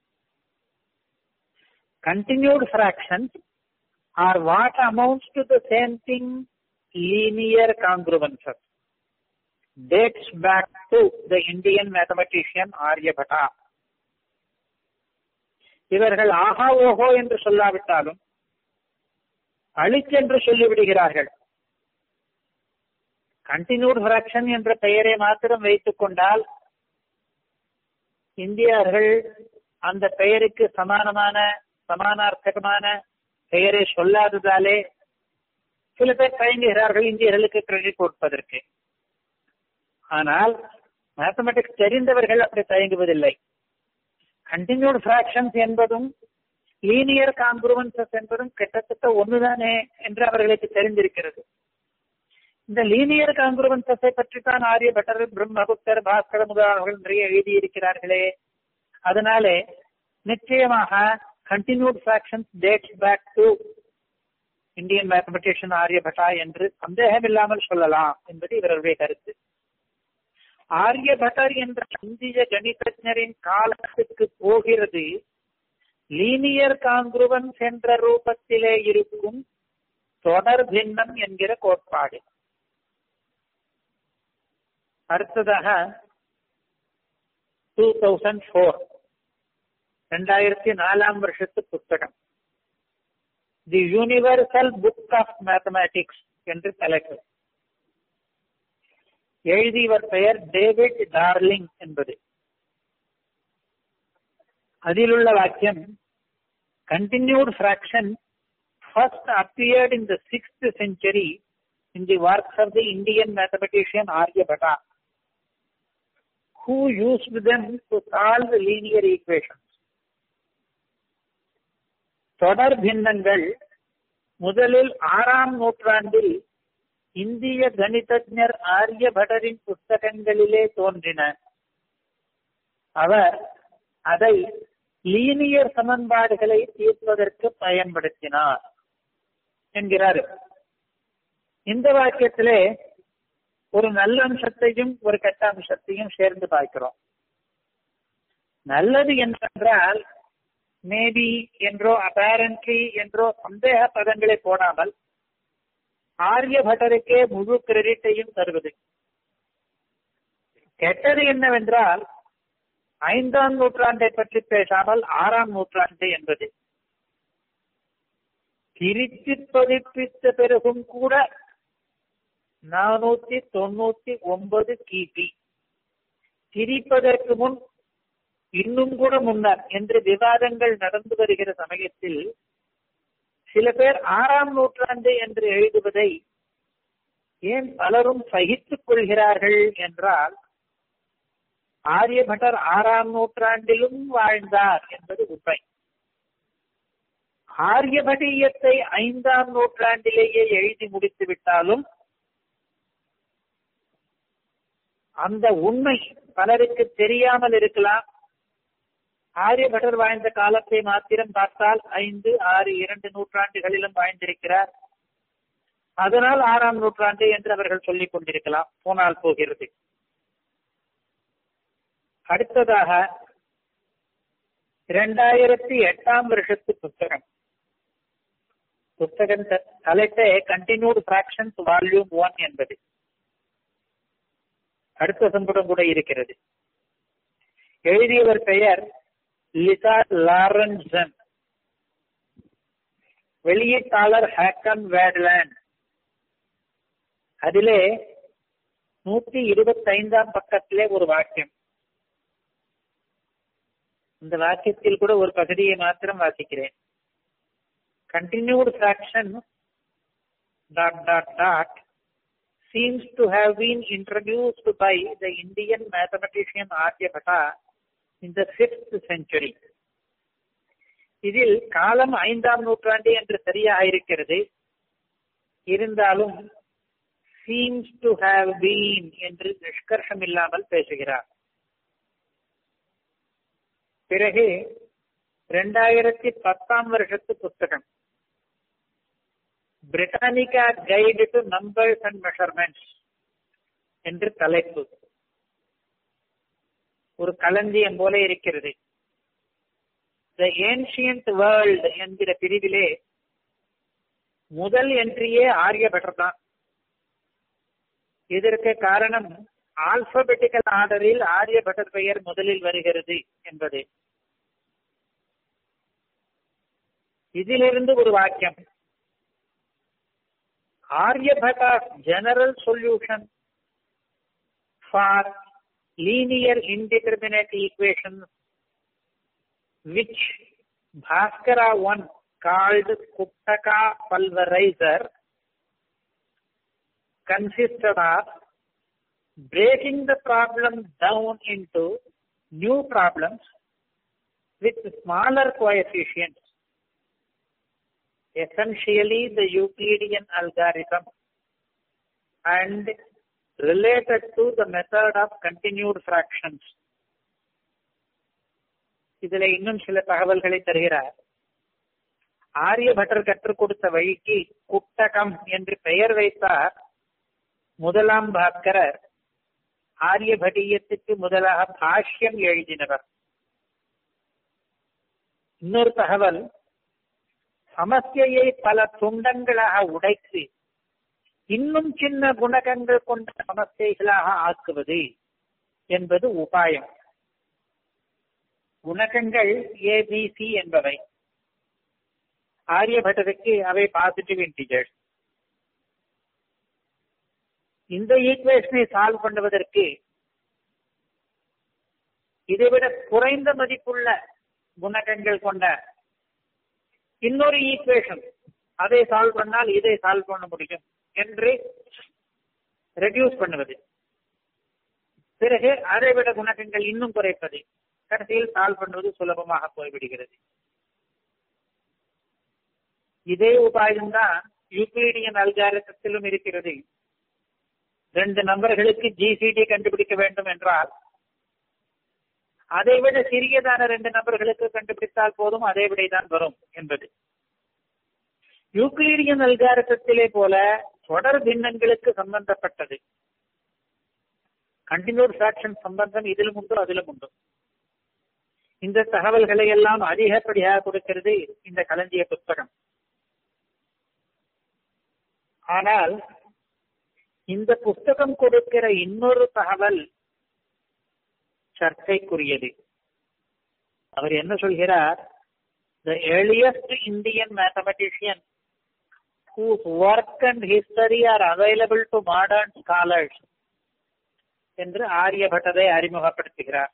continued fractions are what amounts to the same thing linear congruences dates back to the Indian mathematician Aryabhata. இவர்கள் ஆஹா ஓஹோ என்று சொல்லாவிட்டாலும் அழிச்சென்று சொல்லிவிடுகிறார்கள் கண்டினியூட் ஃபிராக்ஷன் என்ற பெயரை மாத்திரம் வைத்துக் கொண்டால் இந்தியர்கள் அந்த பெயருக்கு சமானமான சமானார்த்தகமான பெயரை சொல்லாததாலே சில பேர் தயங்குகிறார்கள் இந்தியர்களுக்கு கிரெடிட் கொடுப்பதற்கு ஆனால் மேத்தமெட்டிக்ஸ் தெரிந்தவர்கள் அப்படி தயங்குவதில்லை கண்டினியூட் ஃபிராக்ஷன்ஸ் என்பதும் லீனியர் கான்குருவன்சஸ் என்பதும் கிட்டத்தட்ட ஒண்ணுதானே என்று அவர்களுக்கு தெரிந்திருக்கிறது இந்த லீனியர் கான்குருவன்சஸை பற்றி தான் ஆரியபட்டர் பிரம்மகுப்தர் பாஸ்கர முதலாளர்கள் நிறைய எழுதியிருக்கிறார்களே அதனாலே நிச்சயமாக continued fractions dates back to Indian mathematician Aryabhata என்று சந்தேகம் இல்லாமல் சொல்லலாம் என்பது இவருடைய கருத்து ஆரியபட்டர் என்ற இந்திய கணிதಜ್ಞரின் காலத்துக்கு போகிறது லீனியர் கான்குருவன்ஸ் என்ற ரூபத்திலே இருக்கும் தொடர் பின்னம் என்கிற கோட்பாடு அடுத்ததாக டூ தௌசண்ட் ஃபோர் ரெண்டாயிரத்தி நாலாம் வருஷத்து புத்தகம் the universal book of mathematics என்று தலைப்பு எழுதியவர் பெயர் டேவிட் டார்லிங் என்பது அதிலுள்ள வாக்கியம் continued fraction first appeared in the sixth century in the works of the Indian mathematician Aryabhata who used them to solve linear equations. தொடர் பின்னங்கள் முதலில் ஆறாம் நூற்றாண்டில் இந்திய கணிதஜர் ஆரியபடரின் புஸ்தகங்களிலே தோன்றின அவர் அதை லீனியர் சமன்பாடுகளை தீர்ப்பதற்கு பயன்படுத்தினார் என்கிறார் இந்த வாக்கியத்திலே ஒரு நல்ல அம்சத்தையும் ஒரு கெட்ட அம்சத்தையும் சேர்ந்து பார்க்கிறோம் நல்லது என்றால் மேபி என்றோ அப்பேரண்ட்லி என்றோ சந்தேக பதங்களை போடாமல் ஆரியபட்டருக்கே முழு கிரெடிட்டையும் தருவது கெட்டது என்னவென்றால் ஐந்தாம் நூற்றாண்டை பற்றி பேசாமல் ஆறாம் நூற்றாண்டு என்பது திருத்தி பதிப்பித்த பிறகும் கூட நானூத்தி தொண்ணூத்தி ஒன்பது கிபி திரிப்பதற்கு முன் இன்னும் கூட முன்னர் என்று விவாதங்கள் நடந்து வருகிற சமயத்தில் சில பேர் ஆறாம் நூற்றாண்டு என்று எழுதுவதை ஏன் பலரும் சகித்துக் கொள்கிறார்கள் என்றால் ஆரியபட்டர் ஆறாம் நூற்றாண்டிலும் வாழ்ந்தார் என்பது உண்மை ஆரியபட்டியத்தை ஐந்தாம் நூற்றாண்டிலேயே எழுதி முடித்து விட்டாலும் அந்த உண்மை பலருக்கு தெரியாமல் இருக்கலாம் ஆரியபட்டர் வாழ்ந்த காலத்தை மாத்திரம் பார்த்தால் ஐந்து ஆறு இரண்டு நூற்றாண்டுகளிலும் வாழ்ந்திருக்கிறார் அதனால் ஆறாம் நூற்றாண்டு என்று அவர்கள் சொல்லிக் கொண்டிருக்கலாம் போனால் போகிறது அடுத்ததாக இரண்டாயிரத்தி எட்டாம் வருஷத்து புத்தகம் புத்தகம் தலைப்பே கண்டினியூட் பிராக்ஷன்ஸ் வால்யூம் ஒன் என்பது அடுத்த சம்படம் கூட இருக்கிறது எழுதியவர் பெயர் லிசா லாரன்சன் வெளியீட்டாளர் ஹேக்கன் வேட்லேண்ட் அதிலே நூத்தி இருபத்தி ஐந்தாம் பக்கத்திலே ஒரு வாக்கியம் இந்த வாக்கியத்தில் கூட ஒரு பகுதியை மாத்திரம் வாசிக்கிறேன் continued fraction dot dot dot seems to have been introduced by the Indian mathematician Aryabhata in the fifth century. இதில் காலம் ஐந்தாம் நூற்றாண்டு என்று சரியாக இருக்கிறது இருந்தாலும் சீம்ஸ் டு ஹாவ் பீன் என்று நிஷ்கர்ஷம் இல்லாமல் பேசுகிறார் பிறகு இரண்டாயிரத்தி பத்தாம் வருஷத்து புத்தகம் Britannica guide to numbers and measurements என்று தலைப்பு ஒரு களஞ்சியம் போல இருக்கிறது த ஏன்ஷியன்ட் வேர்ல்டு என்கிற பிரிவிலே முதல் என்ட்ரியே ஆரியபட்டர் தான் இதற்கு காரணம் ஆல்பபெட்டிக்கல் ஆர்டரில் ஆரியபட்டர் பெயர் முதலில் வருகிறது என்பது இதிலிருந்து ஒரு வாக்கியம் Aryabhata's general solution for linear indeterminate equation which Bhaskara one called Kuptaka pulverizer consisted of breaking the problem down into new problems with smaller coefficients, essentially the Euclidean algorithm, and related to the method of continued fractions. இதுல இன்னும் சில தகவல்களை தருகிறார் ஆரியபட்டர் கற்றுக் கொடுத்த வழிக்கு குட்டகம் என்று பெயர் வைத்தார் முதலாம் பாஸ்கரர் ஆரியபட்டியத்துக்கு முதலாக பாஷ்யம் எழுதினவர் இன்னொரு தகவல் சமஸ்தையை பல துண்டங்களாக உடைத்து இன்னும் சின்ன குணகங்கள் கொண்ட சமஸ்தைகளாக ஆக்குவது என்பது உபாயம் குணகங்கள் ஏபிசி என்பவை ஆரியபட்டருக்கு அவை பாசிட்டிவ் இன்டிஜர்ஸ் இந்த ஈக்குவேஷனை சால்வ் பண்ணுவதற்கு இதைவிட குறைந்த மதிப்புள்ள குணகங்கள் கொண்ட இன்னொரு ஈக்குவேஷன் அதை சால்வ் பண்ணால் இதை சால்வ் பண்ண முடியும் என்று ரெடியூஸ் பண்ணுவது பிறகு அதை விட குணகங்கள் இன்னும் குறைப்பது கடைசியில் சால்வ் பண்ணுவது சுலபமாக போய்விடுகிறது இதே உபாயம்தான் யூக்ளிடியன் அல்காரத்திலும் இருக்கிறது ரெண்டு நம்பர்களுக்கு ஜிசிடி கண்டுபிடிக்க வேண்டும் என்றால் அதை விட சிறியதான ரெண்டு நபர்களுக்கு கண்டுபிடித்தால் போதும் அதே விடைதான் வரும் என்பது யூக்ளிடியன் அல்காரத்திலே போல தொடர் பின்னங்களுக்கு சம்பந்தப்பட்டது கண்டினியூட் ஃபிராக்ஷன் சம்பந்தம் இதிலும் உண்டு அதிலும் உண்டு இந்த தகவல்களை எல்லாம் அதிகப்படியாக கொடுக்கிறது இந்த களஞ்சிய புத்தகம் ஆனால் இந்த புத்தகம் கொடுக்கிற இன்னொரு தகவல் சர்ச்சைக்குரியது அவர் என்ன சொல்கிறார் the earliest Indian mathematician whose work and history are available to modern scholars என்று ஆரியபட்டதை அறிமுகப்படுத்துகிறார்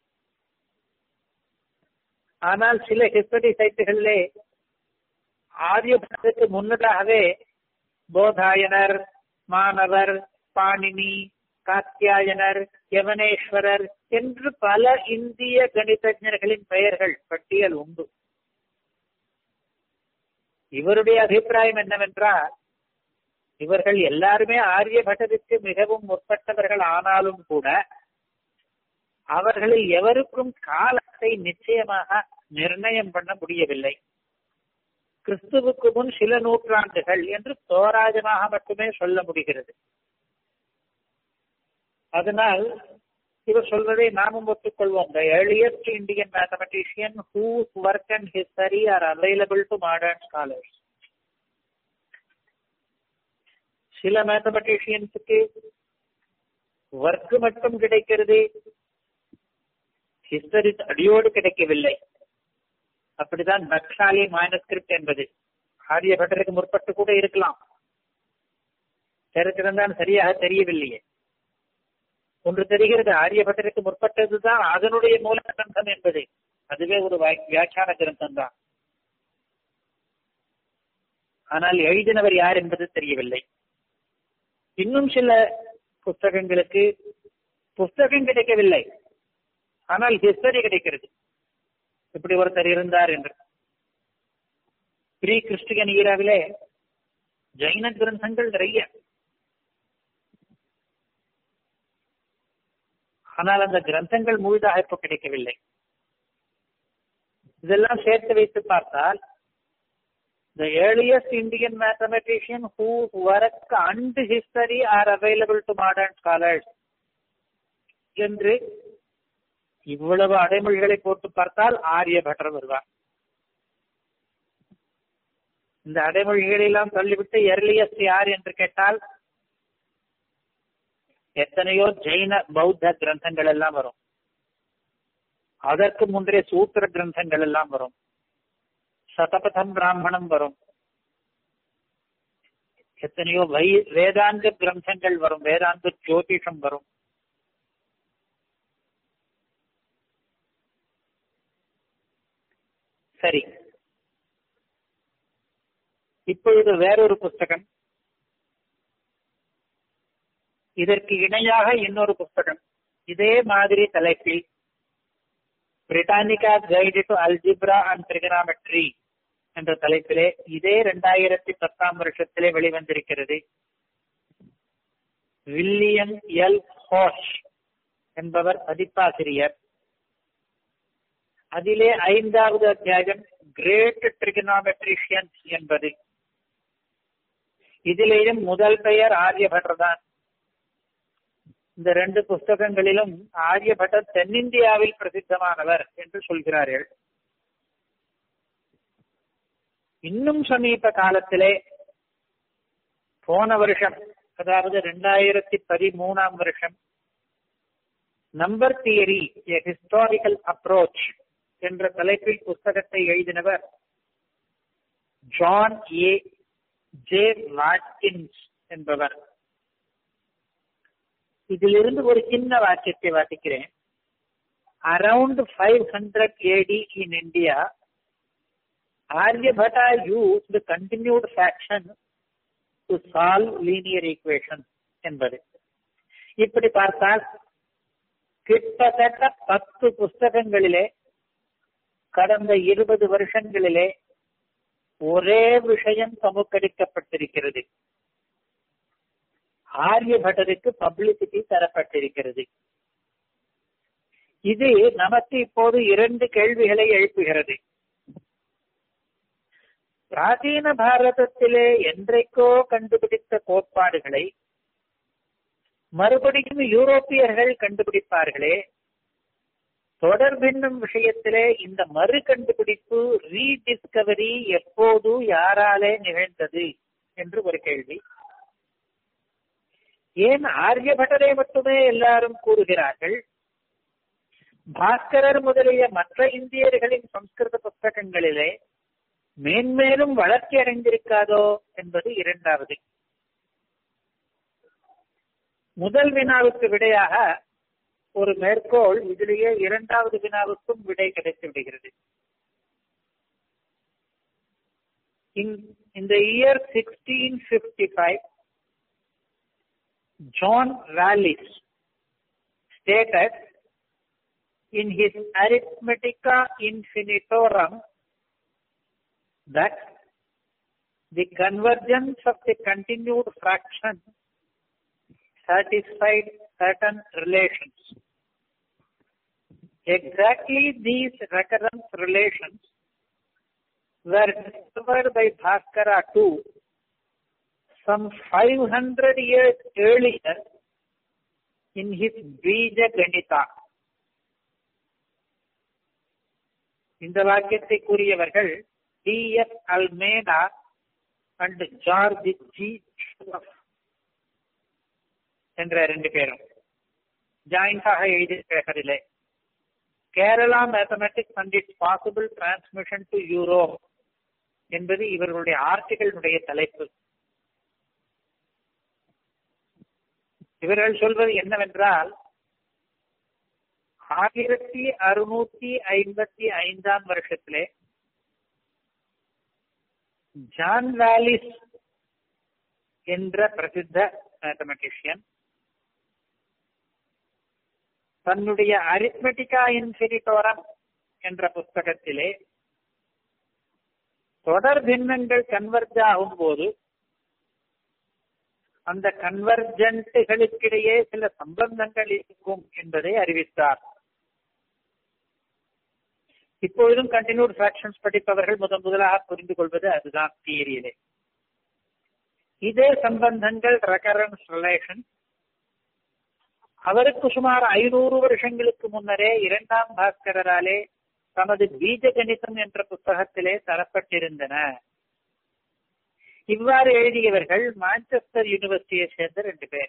ஆனால் சில ஹிஸ்டரி சைட்டுகளிலே ஆரியபட்டத்துக்கு முன்னதாகவே போதாயனர் மாணவர் பாணினி காத்தியாயனர் யவனேஸ்வரர் என்று பல இந்திய கணிதஜர்களின் பெயர்கள் பட்டியல் உண்டு இவருடைய அபிப்பிராயம் என்னவென்றால் இவர்கள் எல்லாருமே ஆரியபட்டத்திற்கு மிகவும் முற்பட்டவர்கள் ஆனாலும் கூட அவர்களில் எவருக்கும் காலத்தை நிச்சயமாக நிர்ணயம் பண்ண முடியவில்லை கிறிஸ்துவுக்கு முன் சில நூற்றாண்டுகள் என்று தோராஜமாக மட்டுமே சொல்ல முடிகிறது அதனால் இவர் சொல்வதை நாமும் ஒத்துக்கொள்வோம் the earliest Indian mathematician whose work and history are available to modern scholars சில மேத்தமெட்டிஷியன்ஸுக்கு ஒர்க் மட்டும் கிடைக்கிறது ஹிஸ்டரி அடியோடு கிடைக்கவில்லை அப்படிதான் நக்ஷாலி மானஸ்கிரிப்ட் என்பது ஆரியபட்டருக்கு முற்பட்டு கூட இருக்கலாம் தெரிந்திருந்தான் சரியாக தெரியவில்லையே ஒன்று தெரிகிறது ஆரியபட்டருக்கு முற்பட்டதுதான் அதனுடைய மூல கிரந்தம் என்பது அதுவே ஒரு வியாக்கியான கிரந்தம் தான் ஆனால் எழுதினவர் யார் என்பது தெரியவில்லை இன்னும் சில புஸ்தகங்களுக்கு புஸ்தகம் கிடைக்கவில்லை ஆனால் ஹிஸ்டரி கிடைக்கிறது இப்படி ஒருத்தர் இருந்தார் என்று ப்ரீ கிறிஸ்டியன் ஈராவிலே ஜைன கிரந்தங்கள் நிறைய ஆனால் அந்த கிரந்தங்கள் முழுதாக இப்ப கிடைக்கவில்லை இதெல்லாம் சேர்த்து வைத்து பார்த்தால் the earliest Indian mathematician whose work and history are available to modern scholars என்று இவ்வளவு அடைமொழிகளை போட்டு பார்த்தால் ஆரியபட்டர் வருவார் இந்த அடைமொழிகளை எல்லாம் தள்ளிவிட்டு எர்லியஸ்ட் யார் என்று கேட்டால் எத்தனையோ ஜெயின பௌத்த கிரந்தங்கள் எல்லாம் வரும் அதற்கு முந்தைய சூத்திர கிரந்தங்கள் எல்லாம் வரும் சதபதம் பிராமணம் வரும் எத்தனையோ வை வேதாந்த கிரந்தங்கள் வரும் வேதாந்த ஜோதிஷம் வரும் சரி இப்பொழுது வேறொரு புஸ்தகம் இதற்கு இணையாக இன்னொரு புஸ்தகம் இதே மாதிரி தலைப்பில் Britannica guide to algebra and trigonometry என்ற தலைப்பிலே இதே இரண்டாயிரத்தி பத்தாம் வருஷத்திலே வெளிவந்திருக்கிறது வில்லியம் எல் ஹோஷ் என்பவர் பதிப்பாசிரியர் அதிலே ஐந்தாவது அத்தியாயம் கிரேட் ட்ரிகனாமெட்ரிஷியன்ஸ் என்பது இதிலேயும் முதல் பெயர் ஆரியபட்டர் தான் இந்த ரெண்டு புஸ்தகங்களிலும் ஆரியபட்டர் தென்னிந்தியாவில் பிரசித்தமானவர் என்று சொல்கிறார்கள் இன்னும் சமீப காலத்திலே போன வருஷம் அதாவது ரெண்டாயிரத்தி பதிமூணாம் வருஷம் number theory a historical approach என்ற தலைப்பில் புஸ்தகத்தை எழுதினவர் ஜான் ஏ ஜே வாட்கின்ஸ் என்பவர் இதிலிருந்து ஒரு சின்ன வாக்கியத்தை வாசிக்கிறேன் around five hundred AD in India Aryabhata used continued fraction to solve linear equation என்பது இப்படி பார்த்தால் கிட்டத்தட்ட பத்து புஸ்தகங்களிலே கடந்த இருபது வருஷங்களிலே ஒரே விஷயம் சமுக்கடிக்கப்பட்டிருக்கிறது ஆரியபட்டருக்கு பப்ளிசிட்டி தரப்பட்டிருக்கிறது இது நமக்கு இப்போது இரண்டு கேள்விகளை எழுப்புகிறது பிராச்சீன பாரதத்திலே என்றைக்கோ கண்டுபிடித்த கோட்பாடுகளை மறுபடியும் யூரோப்பியர்கள் கண்டுபிடிப்பார்களே தொடர்பின்னும் விஷயத்திலே இந்த மறு கண்டுபிடிப்பு ரீடிஸ்கவரி எப்போது யாராலே நிகழ்ந்தது என்று ஒரு கேள்வி ஏன் ஆரியபட்டரை மட்டுமே எல்லாரும் கூறுகிறார்கள் பாஸ்கரர் முதலிய மற்ற இந்தியர்களின் சம்ஸ்கிருத புத்தகங்களிலே மேன்மேலும் வளர்ச்சி அடைந்திருக்காதோ என்பது இரண்டாவது முதல் வினாவுக்கு விடையாக ஒரு மேற்கோள் இதிலேயே இரண்டாவது வினாவுக்கும் விடை கிடைத்து விடுகிறது In the year 1655, John Wallis stated in his Arithmetica Infinitorum that the convergence of the continued fraction satisfied certain relations. Exactly these recurrence relations were discovered by Bhaskara too some 500 years earlier in his Bija Ganita. இந்த வாக்கியத்தை கூறியவர்கள் D S Almeida and George G என்ற ரெண்டு பேரும் ஜாயிண்டாக எழுதியிருக்கிறதிலே Kerala mathematics and its possible transmission to Europe என்பது இவர்களுடைய ஆர்டிகளுடைய தலைப்பு இவர்கள் சொல்வது என்னவென்றால் ஆயிரத்தி அறுநூத்தி ஐம்பத்தி ஐந்தாம் வருஷத்திலே ஜான் வாலிஸ் என்ற பிரசித்த மேத்தமெட்டிஷியன் தன்னுடைய அரித்மெட்டிகா இன்ஃபினிட்டோரம் என்ற புஸ்தகத்திலே தொடர் பின்னங்கள் கன்வெர்ஜ் ஆகும் போது அந்த கன்வர்ஜென்ட்டுகளுக்கிடையே சில சம்பந்தங்கள் இருக்கும் என்பதை அறிவித்தார் இப்பொழுதும் கண்டினியூட் ஃபிராக்ஷன்ஸ் படிப்பவர்கள் முதன் முதலாக புரிந்து கொள்வது அதுதான் தியரியிலே இதே சம்பந்தங்கள் ரெக்கரன்ஸ் ரிலேஷன் அவருக்கு சுமார் ஐநூறு வருஷங்களுக்கு முன்னரே இரண்டாம் பாஸ்கராலே தமது பீஜ கணிதம் என்ற புத்தகத்திலே தரப்பட்டிருந்தன இவ்வாறு எழுதியவர்கள் மான்செஸ்டர் யூனிவர்சிட்டியை சேர்ந்த ரெண்டு பேர்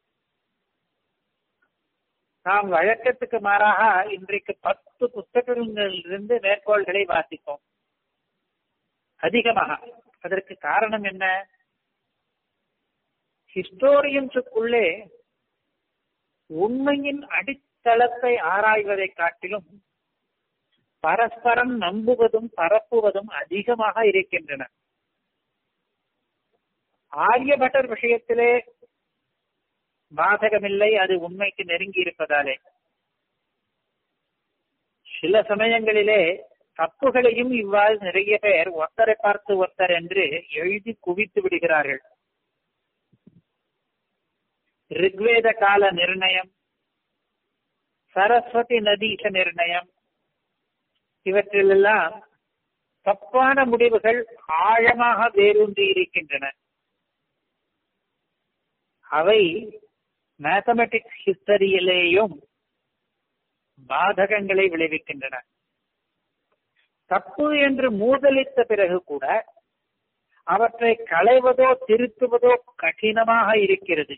நாம் வழக்கத்துக்கு மாறாக இன்றைக்கு பத்து புத்தகங்களிலிருந்து மேற்கோள்களை வாசிப்போம் அதிகமாக அதற்கு காரணம் என்ன ஹிஸ்டோரியன்ஸுக்குள்ளே உண்மையின் அடித்தளத்தை ஆராய்வதை காட்டிலும் பரஸ்பரம் நம்புவதும் பரப்புவதும் அதிகமாக இருக்கின்றன ஆரியபட்டர் விஷயத்திலே பாதகமில்லை அது உண்மைக்கு நெருங்கி இருப்பதாலே சில சமயங்களிலே தப்புகளையும் இவ்வாறு நிறைய பேர் ஒருத்தரை பார்த்து ஒருத்தர் என்று எழுதி குவித்து விடுகிறார்கள் ரிக்வேத கால நிர்ணயம் சரஸ்வதி நதீச நிர்ணயம் இவற்றிலெல்லாம் தப்பான முடிவுகள் ஆழமாக வேரூன்றி இருக்கின்றன அவை மேத்தமெட்டிக்ஸ் ஹிஸ்டரியிலேயும் பாதகங்களை விளைவிக்கின்றன தப்பு என்று மூதலித்த பிறகு கூட அவற்றை களைவதோ திருத்துவதோ கடினமாக இருக்கிறது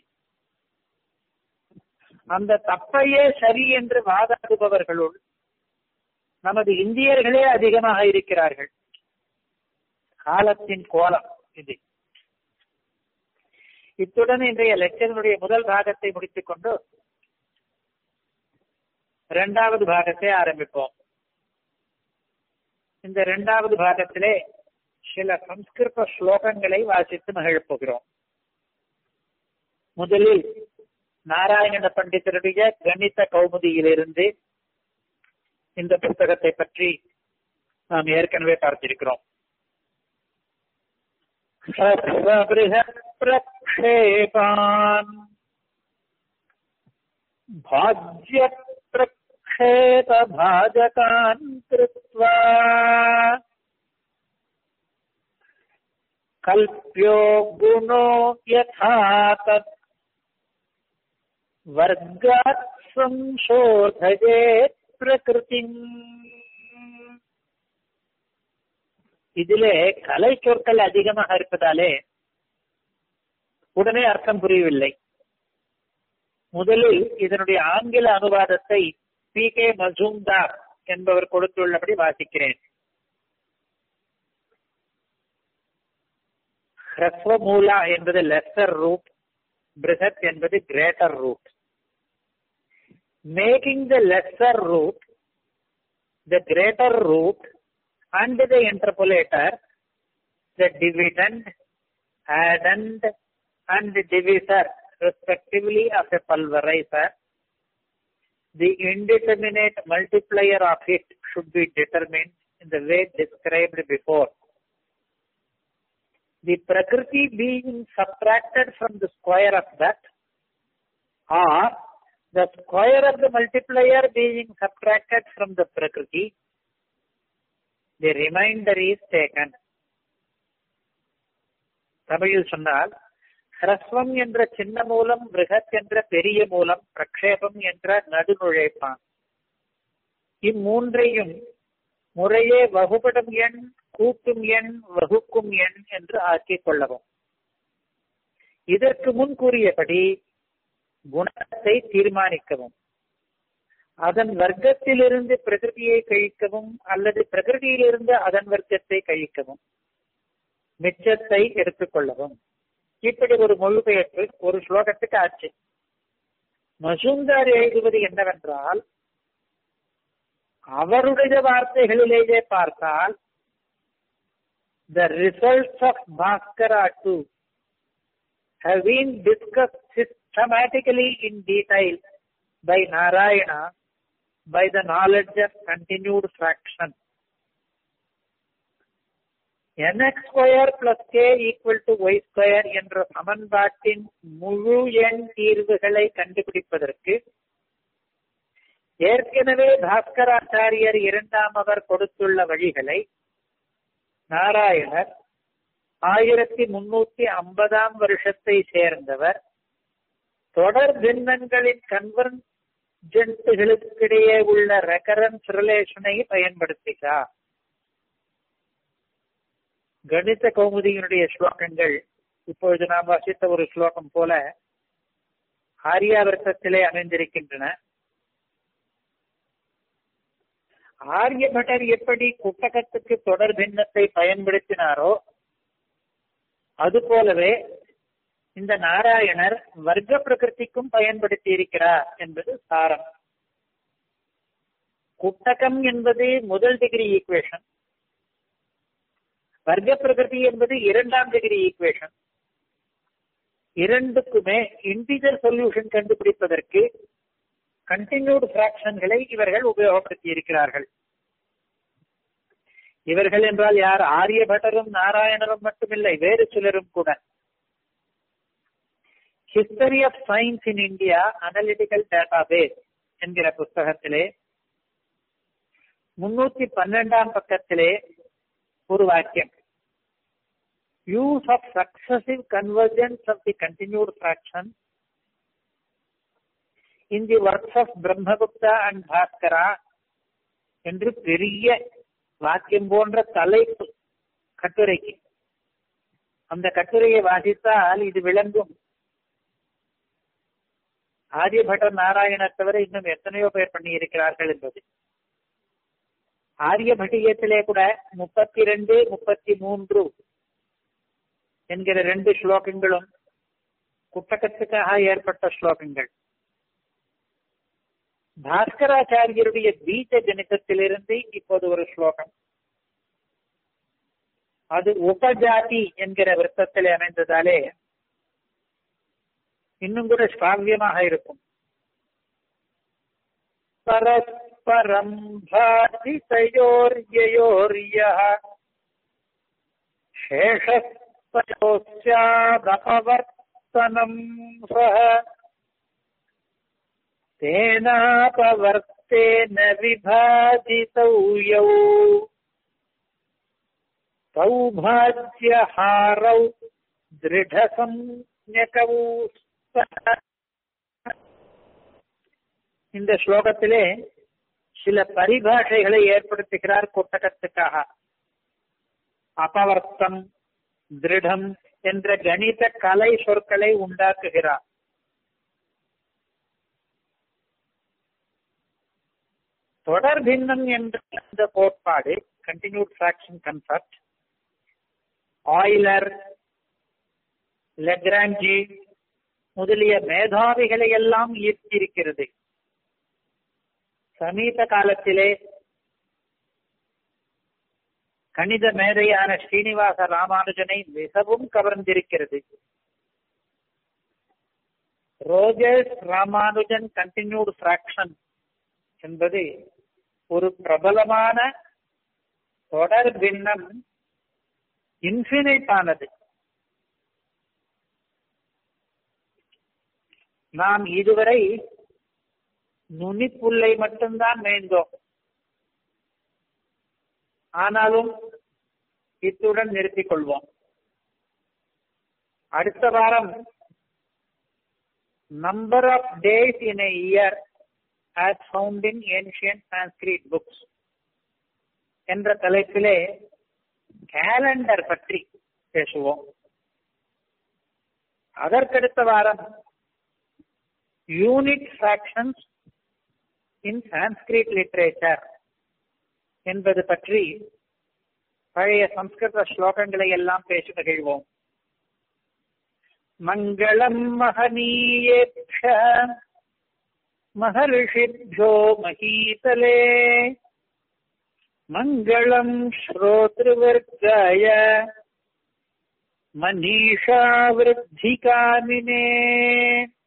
அந்த தப்பையே சரி என்று வாதாடுபவர்களுள் நமது இந்தியர்களே அதிகமாக இருக்கிறார்கள் காலத்தின் கோலம் இது இத்துடன் இன்றைய லெக்சருடைய முதல் பாகத்தை முடித்துக் கொண்டு இரண்டாவது பாகத்தை ஆரம்பிப்போம் இந்த இரண்டாவது பாகத்திலே சில சம்ஸ்கிருத ஸ்லோகங்களை வாசித்து மகிழப் போகிறோம் முதலில் நாராயண பண்டிதருடைய கணித கௌமுதியிலிருந்து இந்த புத்தகத்தை பற்றி நாம் ஏற்கனவே பார்த்திருக்கிறோம் பிரக்ஷேபான் भाज्य प्रक्षेप भाजकान् कृत्वा कल्प्यो गुणो यथा तत् वर्गात् संशोधयेत् பிரகிருதிம் இதிலே கலை சொற்கள் அதிகமாக இருப்பதாலே உடனே அர்த்தம் புரியவில்லை முதலில் இதனுடைய ஆங்கில அனுவாதத்தை பி கே மசூம்தார் என்பவர் கொடுத்துள்ளபடி வாசிக்கிறேன் ஹ்ரஸ்வமூலா என்பது லெஸ்ஸர் ரூட் பிரிஹத் என்பது greater root making the lesser root the greater root and the interpolator the dividend addend and divisor respectively of a pulverizer, the indeterminate multiplier of it should be determined in the way described before. The Prakriti being subtracted from the square of that, or the square of the multiplier being subtracted from the Prakriti, the remainder is taken. தமிழில் சொன்னால் ஹ்ரஸ்வம் என்ற சின்ன மூலம் பிருகத் என்ற பெரிய மூலம் பிரக்ஷேபம் என்ற நடுநுழைப்பான் இம்மூன்றையும் முறையே வகுபடும் எண் கூட்டும் எண் வகுக்கும் எண் என்று ஆக்கிக் கொள்ளவும் இதற்கு முன் கூறியபடி குணத்தை தீர்மானிக்கவும் அதன் வர்க்கத்திலிருந்து பிரகிருதியை கழிக்கவும் அல்லது பிரகிருதியிலிருந்து அதன் வர்க்கத்தை கழிக்கவும் மிச்சத்தை எடுத்துக்கொள்ளவும் இப்படி ஒரு மொழிபெயர்ப்பு ஒரு ஸ்லோகத்துக்கு ஆச்சு மசூந்தார் எழுதுவது என்னவென்றால் அவருடைய வார்த்தைகளிலேயே பார்த்தால் the results of Bhaskara too have been discussed systematically in detail by Narayana by the knowledge of continued fraction. nx square plus k equal to y square என்ற சமன்பாட்டின் முழு எண் தீர்வுகளை கண்டுபிடிப்பதற்கு ஏற்கனவே பாஸ்கராச்சாரியர் இரண்டாம் அவர் கொடுத்துள்ள வழிகளை நாராயணர் ஆயிரத்தி முன்னூத்தி ஐம்பதாம் வருஷத்தை சேர்ந்தவர் தொடர் பின்னங்களின் கன்வர்ஜென்ட்டுகளுக்கிடையே உள்ள ரெக்கரன்ஸ் ரிலேஷனை பயன்படுத்துகிறார் கணித கௌமுதியினுடைய ஸ்லோகங்கள் இப்பொழுது நாம் வாசித்த ஒரு ஸ்லோகம் போல ஆரியாவர்த்தத்திலே அமைந்திருக்கின்றன ஆரியபட்டர் எப்படி குட்டகத்துக்கு தொடர் பின்னத்தை பயன்படுத்தினாரோ அது போலவே இந்த நாராயணர் வர்க்க பிரகிருதிக்கும் பயன்படுத்தி இருக்கிறார் என்பது சாரம் குட்டகம் என்பது முதல் டிகிரி ஈக்குவேஷன் வர்க்க பிரகிருதி என்பது இரண்டாம் டிகிரி ஈக்குவேஷன் இரண்டுக்குமே இன்டிஜர் சொல்யூஷன் கண்டுபிடிப்பதற்கு கண்டினியூட் பிராக்ஷன்களை இவர்கள் உபயோகப்படுத்தி இருக்கிறார்கள் இவர்கள் என்றால் யார் ஆரியபட்டரும் நாராயணரும் மட்டுமில்லை வேறு சிலரும் கூட history of science in India analytical database என்கிற புஸ்தகத்திலே முன்னூத்தி பன்னெண்டாம் பக்கத்திலே ஒரு வாக்கியம் use of successive convergence of the continued fraction in the works of Brahmagupta and Bhaskara என்று பெரிய வாக்கியம் போன்ற தலைப்பு கட்டுரைக்கு அந்த கட்டுரையை வாசித்தால் இது விளங்கும் ஆரியபட்டர் நாராயணர் தவிர இன்னும் எத்தனையோ பேர் பண்ணி இருக்கிறார்கள் என்பது ஆரியபட்டியத்திலே கூட முப்பத்தி ரெண்டு முப்பத்தி மூன்று என்கிற ரெண்டு ஸ்லோகங்களும் குட்டகத்துக்காக ஏற்பட்ட ஸ்லோகங்கள் பாஸ்கராச்சாரியருடைய பீஜ கணிதத்திலிருந்து இப்போது ஒரு ஸ்லோகம் அது உபஜாதி என்கிற விருத்தத்தில் அமைந்ததாலே இன்னும் கூட ஸ்ராவியமாக இருக்கும் பரஸ்பரம் பாதிதயோர்யோர்ய சேஷஸ்பயோஸ்யாதபவர்த்தனம் சஹ तेनापवर्तेन विभाजितौ यौ सौभाग्यहारौ दृढसंज्ञकौ இந்த ஸ்லோகத்திலே சில பரிபாஷைகளை ஏற்படுத்துகிறார் கொட்டகத்துக்காக அபவர்த்தம் திருடம் என்ற கணித கலை சொற்களை உண்டாக்குகிறார் தொடர் பின்னம் என்ற இந்த கோட்பாடு continued fraction concept Euler Lagrange முதலிய மேதாவிகளை எல்லாம் ஈர்த்திருக்கிறது சமீப காலத்திலே கணித மேதையான ஸ்ரீனிவாச ராமானுஜனை மிகவும் கவர்ந்திருக்கிறது ரோஜர்ஸ் ராமானுஜன் கண்டினியூட் ஃபிராக்ஷன் என்பது ஒரு பிரபலமான தொடர் பின்னம் இன்ஃபினைட் ஆனது நாம் இதுவரை நுனிப்புல்லை மட்டும்தான் மேய்ந்தோம் ஆனாலும் இத்துடன் நிறுத்திக் கொள்வோம் அடுத்த வாரம் number of days in a year as found in ancient Sanskrit books என்ற தலைப்பிலே கேலண்டர் பற்றி பேசுவோம் அதற்கடுத்த வாரம் unit fractions in Sanskrit literature என்பது பற்றி பழைய சம்ஸ்கிருத ஸ்லோகங்களை எல்லாம் பேசி மகிழ்வோம் மங்களம் மகனீயேப்ஷ महर्षिभ्यो महीतले मङ्गलम् श्रोतृवर्गाय मनीषा वृद्धिकामिने